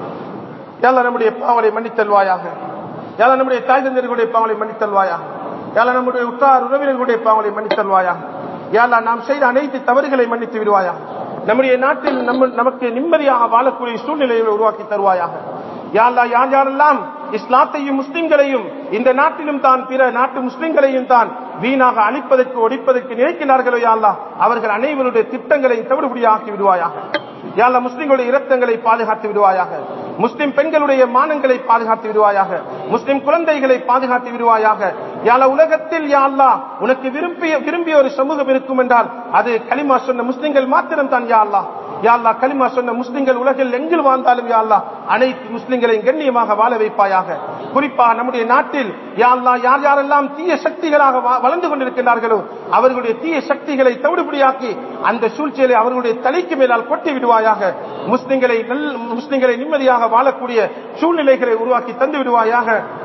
யாழ்லா நம்முடைய பாவலை மன்னித்தல்வாயாக யாழ்லா நம்முடைய தாய் தந்தர்களுடைய பாவலை மன்னித்தல்வாயாக யாழ்லா நம்முடைய உற்றார் உறவினர்களுடைய பாவலை மன்னித்தல்வாயாக யாழ்லா நாம் செய்த அனைத்து தவறுகளை மன்னித்து விடுவாயாக நம்முடைய நாட்டில் நம்ம நமக்கு நிம்மதியாக வாழக்கூடிய சூழ்நிலைகளை உருவாக்கி தருவாயாக யாழ்லா யார் யாரெல்லாம் இஸ்லாத்தையும் முஸ்லிம்களையும் இந்த நாட்டிலும் தான் பிற நாட்டு முஸ்லிம்களையும் தான் வீணாக அழிப்பதற்கு ஒழிப்பதற்கு நினைக்கிறார்களோ யாழ்லா அவர்கள் அனைவருடைய திட்டங்களை தவிடுபடியாக்கி விடுவாயாக யாழ்லா முஸ்லிம்களுடைய இரத்தங்களை பாதுகாத்து விடுவாயாக முஸ்லிம் பெண்களுடைய மானங்களை பாதுகாத்து விடுவாயாக முஸ்லிம் குழந்தைகளை பாதுகாத்து விடுவாயாக யாழ உலகத்தில் யாழ்லா உனக்கு விரும்பிய விரும்பிய ஒரு சமூகம் இருக்கும் என்றால் அது கலிமா சொன்ன முஸ்லிம்கள் மாத்திரம் தான் யாழ்லா யாழ்லா கலிமா சொன்ன முஸ்லிம்கள் உலகில் எங்கில் வாழ்ந்தாலும் யாழ்லா அனைத்து முஸ்லிம்களையும் கண்ணியமாக வாழ வைப்பாயாக குறிப்பா நம்முடைய நாட்டில் யாழ்லா யார் யாரெல்லாம் தீய சக்திகளாக வா- வளர்ந்து கொண்டிருக்கிறார்களோ அவர்களுடைய தீய சக்திகளை தவிடுபடியாக்கி அந்த சூழ்ச்சியை அவர்களுடைய தலைக்கு மேலால் கொட்டி விடுவாயாக முஸ்லிம்களை நல் முஸ்லிம்களை நிம்மதியாக வாழக்கூடிய சூழ்நிலைகளை உருவாக்கி தந்து விடுவாயாக